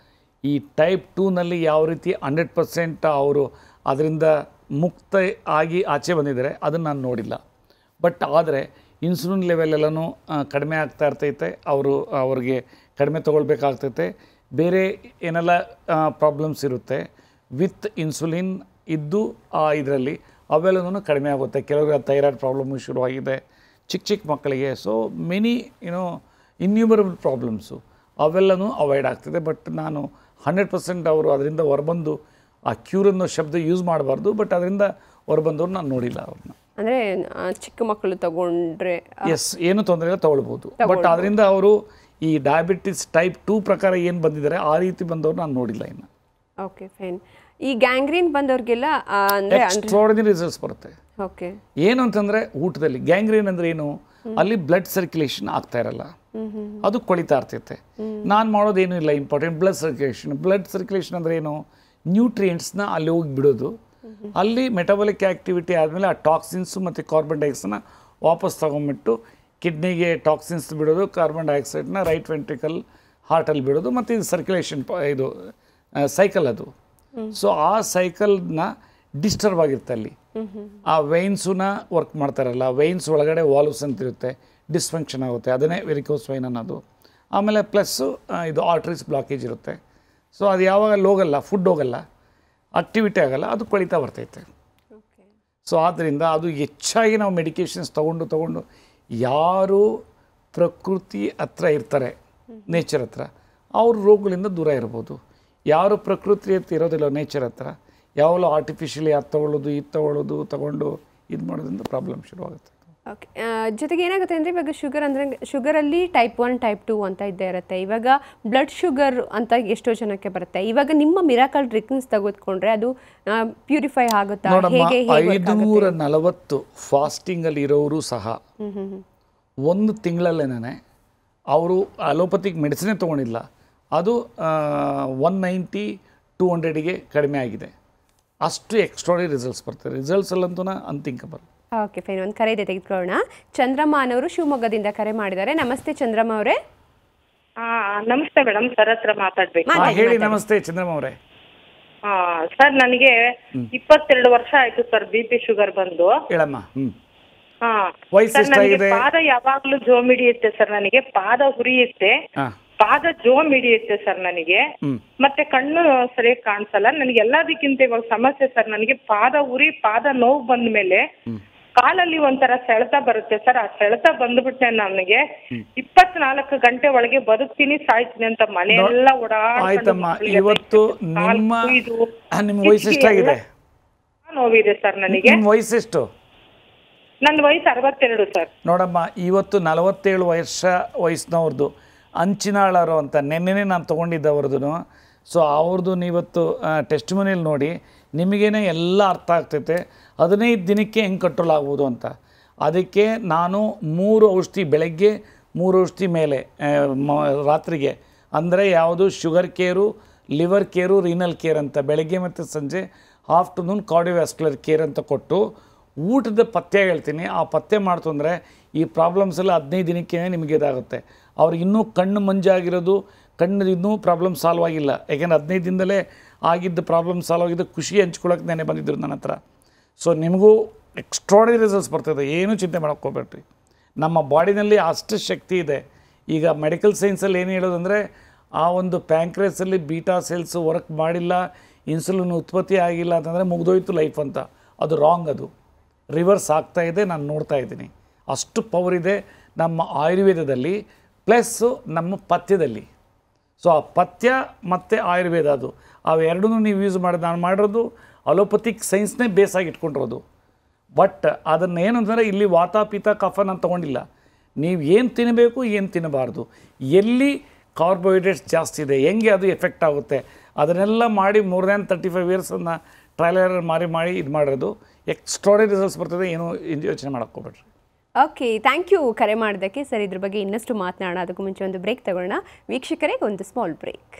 [SPEAKER 2] ಈ ಟೈಪ್ ಟೂನಲ್ಲಿ ಯಾವ ರೀತಿ ಹಂಡ್ರೆಡ್ ಪರ್ಸೆಂಟ್ ಅವರು ಅದರಿಂದ ಮುಕ್ತ ಆಗಿ ಆಚೆ ಬಂದಿದ್ದಾರೆ ಅದನ್ನು ನಾನು ನೋಡಿಲ್ಲ ಬಟ್ ಆದರೆ ಇನ್ಸುಲಿನ್ ಲೆವೆಲ್ ಎಲ್ಲನೂ ಆ, ಕಡಿಮೆ ಆಗ್ತಾ ಇರ್ತೈತೆ ಅವರು ಅವ್ರಿಗೆ ಕಡಿಮೆ ತೊಗೊಳ್ಬೇಕಾಗ್ತೈತೆ ಬೇರೆ ಏನೆಲ್ಲ ಪ್ರಾಬ್ಲಮ್ಸ್ ಇರುತ್ತೆ ವಿತ್ ಇನ್ಸುಲಿನ್ ಇದ್ದು ಇದರಲ್ಲಿ ಅವೆಲ್ಲನೂ ಕಡಿಮೆ ಆಗುತ್ತೆ ಕೆಲವರಿಗೆ ಥೈರಾಯ್ಡ್ ಪ್ರಾಬ್ಲಮ್ಮು ಶುರುವಾಗಿದೆ ಚಿಕ್ಕ ಚಿಕ್ಕ ಮಕ್ಕಳಿಗೆ ಸೊ ಮೆನಿ ಏನೋ ಇನ್ಯೂಮರಬಲ್ ಪ್ರಾಬ್ಲಮ್ಸು ಅವೆಲ್ಲನೂ ಅವಾಯ್ಡ್ ಆಗ್ತದೆ ಬಟ್ ನಾನು ಹಂಡ್ರೆಡ್ ಪರ್ಸೆಂಟ್ ಅವರು ಅದರಿಂದ ಹೊರಬಂದು ಆ ಕ್ಯೂರ್ ಅನ್ನೋ ಶಬ್ದ ಯೂಸ್ ಮಾಡಬಾರ್ದು ಬಟ್ ಅದರಿಂದ ಹೊರಬಂದವ್ರು ನಾನು ನೋಡಿಲ್ಲ ಅವ್ರನ್ನ
[SPEAKER 1] ಅಂದರೆ ಚಿಕ್ಕ ಮಕ್ಕಳು ತಗೊಂಡ್ರೆ
[SPEAKER 2] ಎಸ್ ಏನು ತೊಂದರೆ ಇಲ್ಲ ತಗೊಳ್ಬೋದು ಬಟ್ ಅದರಿಂದ ಅವರು ಈ ಡಯಾಬಿಟಿಸ್ ಟೈಪ್ ಟೂ ಪ್ರಕಾರ ಏನು ಬಂದಿದ್ದಾರೆ ಆ ರೀತಿ ಬಂದವ್ರು ನಾನು ನೋಡಿಲ್ಲ ಇನ್ನು
[SPEAKER 1] ಓಕೆ ಫೈನ್ ಈ ಗ್ಯಾಂಗ್ರೀನ್ ಬಂದವ್ರಿಗೆಲ್ಲ ಆ, ಅಂದ್ರೆ
[SPEAKER 2] ಎಕ್ಸ್ಟ್ರಾರ್ಡಿನರಿ ರಿಸಲ್ಟ್ಸ್ ಬರುತ್ತೆ
[SPEAKER 1] ಓಕೆ
[SPEAKER 2] ಏನು ಅಂತಂದರೆ ಊಟದಲ್ಲಿ ಗ್ಯಾಂಗ್ರೀನ್ ಅಂದ್ರೆ ಏನು ಅಲ್ಲಿ ಬ್ಲಡ್ ಸರ್ಕ್ಯುಲೇಷನ್ ಆಗ್ತಾ ಇರಲ್ಲ ಅದು ಕೊಳಿತಾ ಇರ್ತೈತೆ ನಾನು ಮಾಡೋದೇನು ಇಲ್ಲ important blood circulation blood circulation ಅಂದ್ರೆ ಏನು ನ್ಯೂಟ್ರಿಯೆಂಟ್ಸ್ನ ಅಲ್ಲಿ ಹೋಗಿ ಬಿಡೋದು ಅಲ್ಲಿ ಮೆಟಬಾಲಿಕ್ ಆ್ಯಕ್ಟಿವಿಟಿ ಆದಮೇಲೆ ಆ ಟಾಕ್ಸಿನ್ಸು ಮತ್ತು ಕಾರ್ಬನ್ ಡೈಆಕ್ಸೈಡ್ನ ವಾಪಸ್ ತಗೊಂಬಿಟ್ಟು ಕಿಡ್ನಿಗೆ ಟಾಕ್ಸಿನ್ಸ್ ಬಿಡೋದು ಕಾರ್ಬನ್ ಡೈಆಕ್ಸೈಡ್ನ ರೈಟ್ ವೆಂಟ್ರಿಕಲ್ ಹಾರ್ಟಲ್ಲಿ ಬಿಡೋದು ಮತ್ತು ಇದು ಸರ್ಕ್ಯುಲೇಷನ್ ಇದು ಸೈಕಲ್ ಅದು ಸೊ ಆ ಸೈಕಲ್ನ ಡಿಸ್ಟರ್ಬ್ ಆಗಿರುತ್ತೆ ಅಲ್ಲಿ ಆ ವೈನ್ಸುನ ವರ್ಕ್ ಮಾಡ್ತಾರಲ್ಲ ವೈನ್ಸ್ ಒಳಗಡೆ ವಾಲ್ವ್ಸ್ ಅಂತ ಇರುತ್ತೆ ಡಿಸ್ಫಂಕ್ಷನ್ ಆಗುತ್ತೆ ಅದನ್ನೇ ವೆರಿಕೋಸ್ ವೈನ್ ಅನ್ನೋದು ಆಮೇಲೆ ಪ್ಲಸ್ಸು ಇದು ಆರ್ಟ್ರೀಸ್ ಬ್ಲಾಕೇಜ್ ಇರುತ್ತೆ ಸೊ ಅದು ಯಾವಾಗ ಅಲ್ಲಿ ಹೋಗಲ್ಲ ಫುಡ್ ಹೋಗಲ್ಲ ಆಕ್ಟಿವಿಟಿ ಆಗಲ್ಲ ಅದು ಕೊಳಿತಾ ಬರ್ತೈತೆ
[SPEAKER 1] ಓಕೆ
[SPEAKER 2] ಸೊ ಆದ್ದರಿಂದ ಅದು ಹೆಚ್ಚಾಗಿ ನಾವು ಮೆಡಿಕೇಷನ್ಸ್ ತೊಗೊಂಡು ತೊಗೊಂಡು ಯಾರು ಪ್ರಕೃತಿ ಹತ್ರ ಇರ್ತಾರೆ ನೇಚರ್ ಹತ್ರ ಅವ್ರ ರೋಗಗಳಿಂದ ದೂರ ಇರ್ಬೋದು ಯಾರು ಪ್ರಕೃತಿ ಹತ್ರ ಇರೋದಿಲ್ಲ ನೇಚರ್ ಹತ್ರ ಯಾವಾಗಲೂ ಆರ್ಟಿಫಿಷಿಯಲಿ ಅದು ತೊಗೊಳ್ಳೋದು ಇದು ತೊಗೊಳ್ಳೋದು ತೊಗೊಂಡು ಇದು ಮಾಡೋದ್ರಿಂದ ಪ್ರಾಬ್ಲಮ್ ಶುರುವಾಗುತ್ತೆ
[SPEAKER 1] ಓಕೆ ಜೊತೆಗೆ ಏನಾಗುತ್ತೆ ಅಂದರೆ ಇವಾಗ ಶುಗರ್ ಅಂದರೆ ಶುಗರಲ್ಲಿ ಟೈಪ್ ಒನ್ ಟೈಪ್ ಟು ಅಂತ ಇದ್ದೇ ಇರುತ್ತೆ ಇವಾಗ ಬ್ಲಡ್ ಶುಗರ್ ಅಂತ ಎಷ್ಟೋ ಜನಕ್ಕೆ ಬರುತ್ತೆ ಇವಾಗ ನಿಮ್ಮ ಮಿರಾಕಲ್ ಡ್ರಿಂಕ್ಸ್ ತೆಗೆದುಕೊಂಡ್ರೆ ಅದು ಪ್ಯೂರಿಫೈ ಆಗುತ್ತಾ
[SPEAKER 2] ನೋಡಮ್ಮ
[SPEAKER 1] ಹೇಗೆ ಹೇಗೆ work ಆಗುತ್ತೆ?
[SPEAKER 2] ಐದುನೂರ ನಲವತ್ತು ಫಾಸ್ಟಿಂಗಲ್ಲಿ ಇರೋರು ಸಹ
[SPEAKER 1] ಹ್ಮ್ ಹ್ಮ್ ಹ್ಮ್.
[SPEAKER 2] ಒಂದು ತಿಂಗಳಲ್ಲೇನೆ ಅವರು ಅಲೋಪತಿಕ್ ಮೆಡಿಸಿನೇ ತೊಗೊಂಡಿಲ್ಲ ಅದು ಒನ್ ನೈಂಟಿ ಟೂ ಹಂಡ್ರೆಡಿಗೆ ಕಡಿಮೆ ಆಗಿದೆ ಅಷ್ಟು ಎಕ್ಸ್ಟ್ರಾಡಿ ರಿಸಲ್ಟ್ಸ್ ಬರ್ತದೆ ರಿಸಲ್ಟ್ಸಲ್ಲಂತೂ ಅನ್ಥಿಂಕಬಲ್
[SPEAKER 1] ಓಕೆ ಫೈನ್ ಒಂದು ಕರೆ ಇದೆ ತೆಗೆದುಕೊಳ್ಳೋಣ ಚಂದ್ರಮ್ಮ ಅನ್ನೋರು ಶಿವಮೊಗ್ಗದಿಂದ ಕರೆ ಮಾಡಿದ್ದಾರೆ ನಮಸ್ತೆ ಚಂದ್ರಮ್ಮ ಅವರೇ
[SPEAKER 5] ಆ, ನಮಸ್ತೆ ಮೇಡಮ್ ಸರ್ ಹತ್ರ ಮಾತಾಡ್ಬೇಕು
[SPEAKER 2] ಹಾಂ ಹೇಳಿ ನಮಸ್ತೆ ಚಂದ್ರಮ್ಮ ಅವರೇ
[SPEAKER 5] ಆ, ಸರ್ ನನಗೆ ಇಪ್ಪತ್ತೆರಡು ವರ್ಷ ಆಯ್ತು ಸರ್ ಬಿ ಪಿ ಶುಗರ್ ಬಂದು
[SPEAKER 2] ಹೇಳಮ್ಮ ಹ್ಞೂ
[SPEAKER 5] ಹಾ
[SPEAKER 2] ವಯಸ್ಸು
[SPEAKER 5] ಸರ್ ನನಗೆ
[SPEAKER 2] ಎಷ್ಟಾಗಿದೆ?
[SPEAKER 5] ಪಾದ ಯಾವಾಗ್ಲೂ ಜೋಮ್ ಹಿಡಿಯುತ್ತೆ ಸರ್ ನನಗೆ ಪಾದ ಉರಿಯುತ್ತೆ
[SPEAKER 2] ಹಾಂ
[SPEAKER 5] ಪಾದ ಜೋಮ್ ಹಿಡಿಯುತ್ತೆ ಸರ್ ನನಗೆ
[SPEAKER 2] ಹ್ಞೂ
[SPEAKER 5] ಮತ್ತೆ ಕಣ್ಣು ಸರಿಯಾಗಿ ಕಾಣಿಸಲ್ಲ ನನಗೆ ಎಲ್ಲದಕ್ಕಿಂತ ಇವಾಗ ಸಮಸ್ಯೆ ಸರ್ ನನಗೆ ಪಾದ ಉರಿ ಪಾದ ನೋವು ಬಂದ ಮೇಲೆ ಕಾಲಲ್ಲಿ ಒಂಥರ ಸೆಳೆತ ಬರುತ್ತೆ ಸರ್ ಆ ಸೆಳೆತ ಬಂದ್ಬಿಟ್ಟೆ ನನಗೆ ಇಪ್ಪತ್ನಾಲ್ಕು ಗಂಟೆ ಒಳಗೆ ಬದುಕ್ತೀನಿ ಸಾಯ್ತೀನಿ ಅಂತ ಮನೆಯೆಲ್ಲ ಓಡಾಡ್ಕೊಂಡು
[SPEAKER 2] ಆಯ್ತಮ್ಮ
[SPEAKER 5] ಮಕ್ಳಿಗೆ
[SPEAKER 2] ಇವತ್ತು
[SPEAKER 5] ಕಾಲ್
[SPEAKER 2] ನಿಮ್ಮ
[SPEAKER 5] ಕುಯ್ದು,
[SPEAKER 2] ಆ, ನಿಮ್ಮ ವಯಸ್ಸು ಎಷ್ಟಾಗಿದೆ
[SPEAKER 5] ನೋವಿದೆ ಸರ್ ನನಗೆ
[SPEAKER 2] ನಿಮ್ಮ ವಯಸ್ಸೆಷ್ಟು
[SPEAKER 5] ನನ್ನ ವಯಸ್ಸು ಅರವತ್ತೆರಡು ಸರ್
[SPEAKER 2] ನೋಡಮ್ಮ ಇವತ್ತು ನಲವತ್ತೇಳು ವರ್ಷ ವಯಸ್ಸಿನವ್ರದ್ದು ಅಂಚಿನಾಳರು ಅಂತ ನೆನ್ನೆನೇ ನಾನು ತೊಗೊಂಡಿದ್ದವ್ರದ್ದು ಸೊ ಅವ್ರದ್ದು ನೀವತ್ತು ಟೆಸ್ಟ್ ಮನೇಲಿ ನೋಡಿ ನಿಮಗೇನೆ ಎಲ್ಲ ಅರ್ಥ ಆಗ್ತೈತೆ ಹದಿನೈದು ದಿನಕ್ಕೆ ಹೆಂಗೆ ಕಂಟ್ರೋಲ್ ಆಗ್ಬೋದು ಅಂತ ಅದಕ್ಕೆ ನಾನು ಮೂರು ಔಷಧಿ ಬೆಳಗ್ಗೆ ಮೂರು ಔಷಧಿ ಮೇಲೆ ಆ, ಮ- ರಾತ್ರಿಗೆ ಅಂದರೆ ಯಾವುದು sugar care liver care renal care ಅಂತ ಬೆಳಗ್ಗೆ ಮತ್ತು ಸಂಜೆ ಆಫ್ಟರ್ನೂನ್ ಕಾರ್ಡಿಯೋವ್ಯಾಸ್ಕ್ಯುಲರ್ ಕೇರ್ ಅಂತ ಕೊಟ್ಟು ಊಟದ ಪಥ್ಯ ಹೇಳ್ತೀನಿ ಆ ಪಥ್ಯ ಮಾಡ್ತು ಅಂದರೆ ಈ ಪ್ರಾಬ್ಲಮ್ಸ್ ಎಲ್ಲ ಹದಿನೈದು ದಿನಕ್ಕೆ ನಿಮಗೆ ಇದಾಗುತ್ತೆ ಅವ್ರಿಗೆ ಇನ್ನೂ ಕಣ್ಣು ಮಂಜಾಗಿರೋದು ಕಣ್ಣು ಇನ್ನೂ ಪ್ರಾಬ್ಲಮ್ ಸಾಲ್ವ್ ಆಗಿಲ್ಲ ಯಾಕೆಂದ್ರೆ ಹದಿನೈದು ದಿನದಲ್ಲೇ ಆಗಿದ್ದ ಪ್ರಾಬ್ಲಮ್ ಸಾಲ್ವ್ ಆಗಿದ್ದು ಖುಷಿ ಹಂಚ್ಕೊಳಕ್ಕೆ ನೆನೆ ಬಂದಿದ್ರು ನನ್ನ ಹತ್ರ ಸೊ ನಿಮಗೂ ಎಕ್ಸ್ಟ್ರಾಡಿ ರಿಸಲ್ಟ್ಸ್ ಬರ್ತದೆ ಏನೂ ಚಿಂತೆ ಮಾಡೋಕ್ಕೆ ಹೋಗ್ಬೇಡ್ರಿ ನಮ್ಮ ಬಾಡಿನಲ್ಲಿ ಅಷ್ಟು ಶಕ್ತಿ ಇದೆ ಈಗ ಮೆಡಿಕಲ್ ಸೈನ್ಸಲ್ಲಿ ಏನು ಹೇಳೋದಂದರೆ ಆ ಒಂದು ಪ್ಯಾಂಕ್ರೇಸಲ್ಲಿ ಬೀಟಾ ಸೆಲ್ಸ್ ವರ್ಕ್ ಮಾಡಿಲ್ಲ ಇನ್ಸುಲಿನ್ ಉತ್ಪತ್ತಿ ಆಗಿಲ್ಲ ಅಂತಂದರೆ ಮುಗ್ದೋಯ್ತು ಲೈಫ್ ಅಂತ ಅದು ರಾಂಗ್ ಅದು ರಿವರ್ಸ್ ಆಗ್ತಾ ಇದೆ ನಾನು ನೋಡ್ತಾ ಇದ್ದೀನಿ ಅಷ್ಟು ಪವರ್ ಇದೆ ನಮ್ಮ ಆಯುರ್ವೇದದಲ್ಲಿ ಪ್ಲಸ್ಸು ನಮ್ಮ ಪಥ್ಯದಲ್ಲಿ ಸೊ ಆ ಪಥ್ಯ ಮತ್ತು ಆಯುರ್ವೇದ ಅದು ಅವೆರಡೂ ನೀವು ಯೂಸ್ ಮಾಡಿ ನಾನು ಮಾಡಿರೋದು ಅಲೋಪತಿಕ್ ಸೈನ್ಸ್ನೇ ಬೇಸಾಗಿ ಇಟ್ಕೊಂಡಿರೋದು ಬಟ್ ಅದನ್ನು ಏನಂತಂದರೆ ಇಲ್ಲಿ ವಾತ ಪಿತ ಕಫ ನಾನು ತೊಗೊಂಡಿಲ್ಲ ನೀವು ಏನು ತಿನ್ನಬೇಕು ಏನು ತಿನ್ನಬಾರ್ದು ಎಲ್ಲಿ ಕಾರ್ಬೋಹೈಡ್ರೇಟ್ಸ್ ಜಾಸ್ತಿ ಇದೆ ಹೆಂಗೆ ಅದು ಎಫೆಕ್ಟ್ ಆಗುತ್ತೆ ಅದನ್ನೆಲ್ಲ ಮಾಡಿ ಮೋರ್ ದ್ಯಾನ್ ತರ್ಟಿ ಫೈವ್ ಇಯರ್ಸನ್ನು ಟ್ರಯಲ್ ಮಾರಿ ಮಾಡಿ ಇದು ಮಾಡಿರೋದು ಎಕ್ಸ್ಟ್ರಾಡರಿ ರಿಸಲ್ಟ್ಸ್ ಬರ್ತದೆ ಏನು ಯೋಚನೆ ಮಾಡೋಕ್ಕೋಗ್ಬೇಡ್ರಿ
[SPEAKER 1] ಓಕೆ ಥ್ಯಾಂಕ್ ಯು ಕರೆ ಮಾಡೋದಕ್ಕೆ ಸರ್ ಇದ್ರ ಬಗ್ಗೆ ಇನ್ನಷ್ಟು ಮಾತನಾಡೋಣ ಅದಕ್ಕೂ ಮುಂಚೆ ಒಂದು ಬ್ರೇಕ್ ತಗೊಳ್ಳೋಣ ವೀಕ್ಷಕರಿಗೆ ಒಂದು ಸ್ಮಾಲ್ ಬ್ರೇಕ್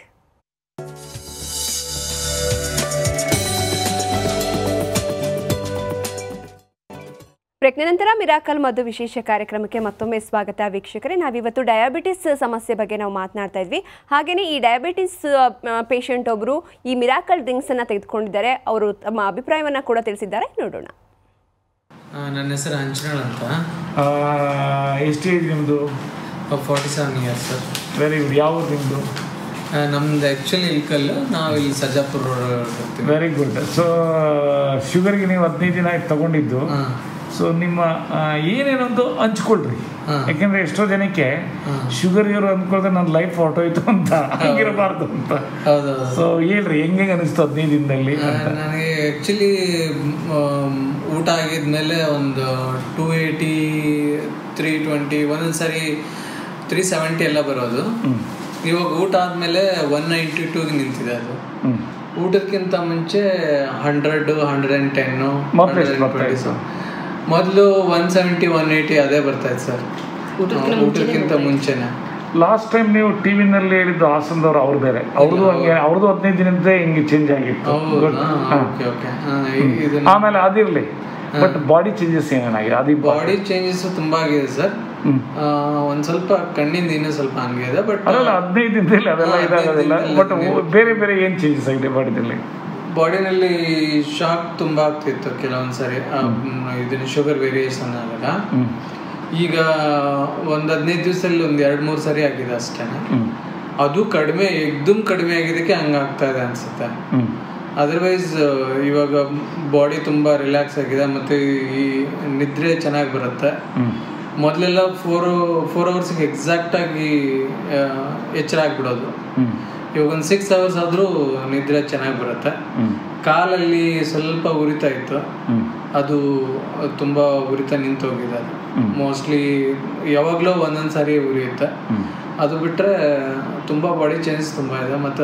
[SPEAKER 1] ಬ್ರೇಕ್ನ ನಂತರ ಮಿರಾಕಲ್ ಮದ್ದು ವಿಶೇಷ ಕಾರ್ಯಕ್ರಮಕ್ಕೆ ಮತ್ತೊಮ್ಮೆ ಸ್ವಾಗತ ವೀಕ್ಷಕರೇ ನಾವಿವತ್ತು ಡಯಾಬಿಟಿಸ್ ಸಮಸ್ಯೆ ಬಗ್ಗೆ ನಾವು ಮಾತನಾಡ್ತಾ ಇದ್ವಿ ಹಾಗೆಯೇ ಈ ಡಯಾಬಿಟಿಸ್ ಪೇಷಂಟ್ ಒಬ್ಬರು ಈ ಮಿರಾಕಲ್ ಡ್ರಿಂಕ್ಸನ್ನು ತೆಗೆದುಕೊಂಡಿದ್ದಾರೆ ಅವರು ತಮ್ಮ ಅಭಿಪ್ರಾಯವನ್ನು ಕೂಡ ತಿಳಿಸಿದ್ದಾರೆ ನೋಡೋಣ
[SPEAKER 6] ಆ, ನನ್ನ ಹೆಸರು ಅಂಜನಾಳ್ ಅಂತ
[SPEAKER 2] ಎಷ್ಟು ಏಜ್ ನಿಮ್ಮದು
[SPEAKER 6] forty seven years sir
[SPEAKER 2] very good ಯಾವ ನಿಮ್ಮದು
[SPEAKER 6] ನಮ್ದು ಆ್ಯಕ್ಚುಲಿ ಇಲ್ಕಲ್ ನಾವು ಇಲ್ಲಿ ಸರ್ಜಾಪುರ ರೋಡ್ ಬರ್ತೀವಿ
[SPEAKER 2] ವೆರಿ ಗುಡ್ ಸೊ ಶುಗರ್ಗೆ ನೀವು ಹದಿನೈದು ದಿನ ಆಯ್ತು ತಗೊಂಡಿದ್ದು
[SPEAKER 6] ಹಾಂ
[SPEAKER 2] ಸೊ ನಿಮ್ಮ ಆ, ಏನೇನೊಂದು ಹಂಚ್ಕೊಳ್ರಿ
[SPEAKER 6] ಹಾಂ.
[SPEAKER 2] ಯಾಕೆಂದ್ರೆ ಎಷ್ಟೋ ಜನಕ್ಕೆ ಶುಗರ್ ಇವರು ಅಂದ್ಕೊಳ್ತಾರೆ ನನ್ನ ಲೈಫ್ ಹೊರಟೋಯ್ತು ಅಂತ ಹಂಗಿರಬಾರ್ದು ಅಂತ
[SPEAKER 6] ಹೌದೌದು
[SPEAKER 2] ಸೊ ಹೇಳ್ರಿ ಹೆಂಗೆ ಅನಿಸ್ತು ಹದಿನೈದು ದಿನದಲ್ಲಿ
[SPEAKER 6] ಆ,
[SPEAKER 2] ಅಂತ
[SPEAKER 6] ನನಗೆ ಆ್ಯಕ್ಚುಲಿ ಊಟ ಆಗಿದ್ಮೇಲೆ ಒಂದು ಟೂ ಏಯ್ಟಿ ತ್ರೀ ಟ್ವೆಂಟಿ ಒಂದೊಂದು ಸರಿ ತ್ರೀ ಸೆವೆಂಟಿ ಎಲ್ಲ ಬರೋದು ಇವಾಗ ಊಟ ಆದಮೇಲೆ ಒನ್ ನೈಂಟಿ ಟೂಗೆ ನಿಂತಿದೆ ಅದು
[SPEAKER 2] ಹ್ಮ್.
[SPEAKER 6] ಊಟಕ್ಕಿಂತ ಮುಂಚೆ ಹಂಡ್ರೆಡ್ ಹಂಡ್ರೆಡ್ ಆ್ಯಂಡ್ ಟೆನ್ನು
[SPEAKER 2] ಮೊದ್ಲು ಎಷ್ಟು ಬರ್ತಾ ಇತ್ತು?
[SPEAKER 6] ಮೊದಲು ಒನ್ ಸೆವೆಂಟಿ ಒನ್ ಏಯ್ಟಿ ಅದೇ ಬರ್ತಾ ಇತ್ತು ಸರ್ ಊಟಕ್ಕಿಂತ ಮುಂಚೆನೆ
[SPEAKER 2] ಲಾಸ್ಟ್ ಟೈಮ್ ನೀವು ಟಿವಿನಲ್ಲಿ ಹೇಳಿದ್ದು ಹಾಸನದವ್ರು ಅವ್ರು ಬೇರೆ ಅವ್ರದ್ದು ಹಂಗೆ ಅವ್ರದ್ದು ಹದಿನೈದು ದಿನದ ಹಿಂಗೆ ಚೇಂಜ್ ಆಗಿತ್ತು Good. ಹಾ.
[SPEAKER 6] ಓಕೆ ಓಕೆ ಇದು
[SPEAKER 2] ಆಮೇಲೆ ಅದಿರಲಿ ಬಟ್ ಬಾಡಿ ಚೇಂಜಸ್ ಏನೇನಾಗಿದೆ ಅದು
[SPEAKER 6] ಬಾಡಿ ಚೇಂಜಸ್ ತುಂಬಾ ಆಗಿದೆ ಸರ್
[SPEAKER 2] ಹ್ಮ್.
[SPEAKER 6] ಒಂದ್ ಸ್ವಲ್ಪ ಕಣ್ಣಿಂದ ಇನ್ನೂ ಸ್ವಲ್ಪ ಹಂಗೆ ಇದೆ ಬಟ್
[SPEAKER 2] ಅದಲ್ಲ ಹದಿನೈದು ದಿನದಲ್ಲಿ ಅದೆಲ್ಲ
[SPEAKER 6] ಹಾ,
[SPEAKER 2] ಇದಾಗೋದಿಲ್ಲ
[SPEAKER 6] ಹದಿನೈದು
[SPEAKER 2] ಬಟ್
[SPEAKER 6] ದಿನದಲ್ಲಿ
[SPEAKER 2] ಬೇರೆ ಬೇರೆ ಏನು ಚೇಂಜಸ್ ಆಗಿದೆ ಬಾಡಿದಲ್ಲಿ
[SPEAKER 6] ಬಾಡಿನಲ್ಲಿ ಶಾಕ್ ತುಂಬಾ ಆಗ್ತಿತ್ತು ಕೆಲವೊಂದ್ಸರಿ ಆ, ಮ್, ಇದನ್ನ ಶುಗರ್ ವೇರಿಯೇಷನ್ ಆದಾಗ
[SPEAKER 2] ಹ್ಮ್
[SPEAKER 6] ಈಗ ಒಂದ್ ಹದಿನೈದು ದಿವಸದಲ್ಲಿ ಒಂದ್ ಎರಡ್ ಮೂರ್ ಸರಿ ಆಗಿದೆ ಅಷ್ಟೇ
[SPEAKER 2] ಹ್ಮ್
[SPEAKER 6] ಅದು ಕಡಿಮೆ ಎಕ್ದಮ್ ಕಡಿಮೆ ಆಗಿದ್ದಕ್ಕೆ ಹಂಗಾಗ್ತಾ ಇದೆ ಅನ್ಸುತ್ತೆ
[SPEAKER 2] ಹ್ಮ್
[SPEAKER 6] ಅದರ್ವೈಸ್ ಇವಾಗ ಬಾಡಿ ತುಂಬಾ ರಿಲ್ಯಾಕ್ಸ್ ಆಗಿದೆ ಮತ್ತೆ ಈ ನಿದ್ರೆ ಚೆನ್ನಾಗಿ ಬರುತ್ತೆ
[SPEAKER 2] ಹ್ಮ್
[SPEAKER 6] ಮೊದಲೆಲ್ಲ ಫೋರ್ ಫೋರ್ ಅವರ್ಸ್ಗೆ ಎಕ್ಸಾಕ್ಟ್ ಆಗಿ ಆ, ಎಚ್ಚರ ಆಗ್ಬಿಡೋದು
[SPEAKER 2] ಹ್ಮ್
[SPEAKER 6] ಇವಾಗ ಒಂದು ಸಿಕ್ಸ್ ಅವರ್ಸ್ ಆದರೂ ನಿದ್ರೆ ಚೆನ್ನಾಗಿ ಬರುತ್ತೆ
[SPEAKER 2] ಹ್ಮ್
[SPEAKER 6] ಕಾಲಲ್ಲಿ ಸ್ವಲ್ಪ ಉರಿತಾ ಇತ್ತು
[SPEAKER 2] ಹ್ಮ್
[SPEAKER 6] ಅದು ತುಂಬ ಉರಿತ ನಿಂತೋಗಿದೆ ಅದು ಮೋಸ್ಟ್ಲಿ ಯಾವಾಗಲೂ ಒಂದೊಂದು ಸಾರಿ ಉರಿಯುತ್ತೆ
[SPEAKER 2] ಹ್ಮ್
[SPEAKER 6] ಅದು ಬಿಟ್ಟರೆ ತುಂಬ ಬಾಡಿ ಚೇಂಜಸ್ ತುಂಬ ಇದೆ ಮತ್ತು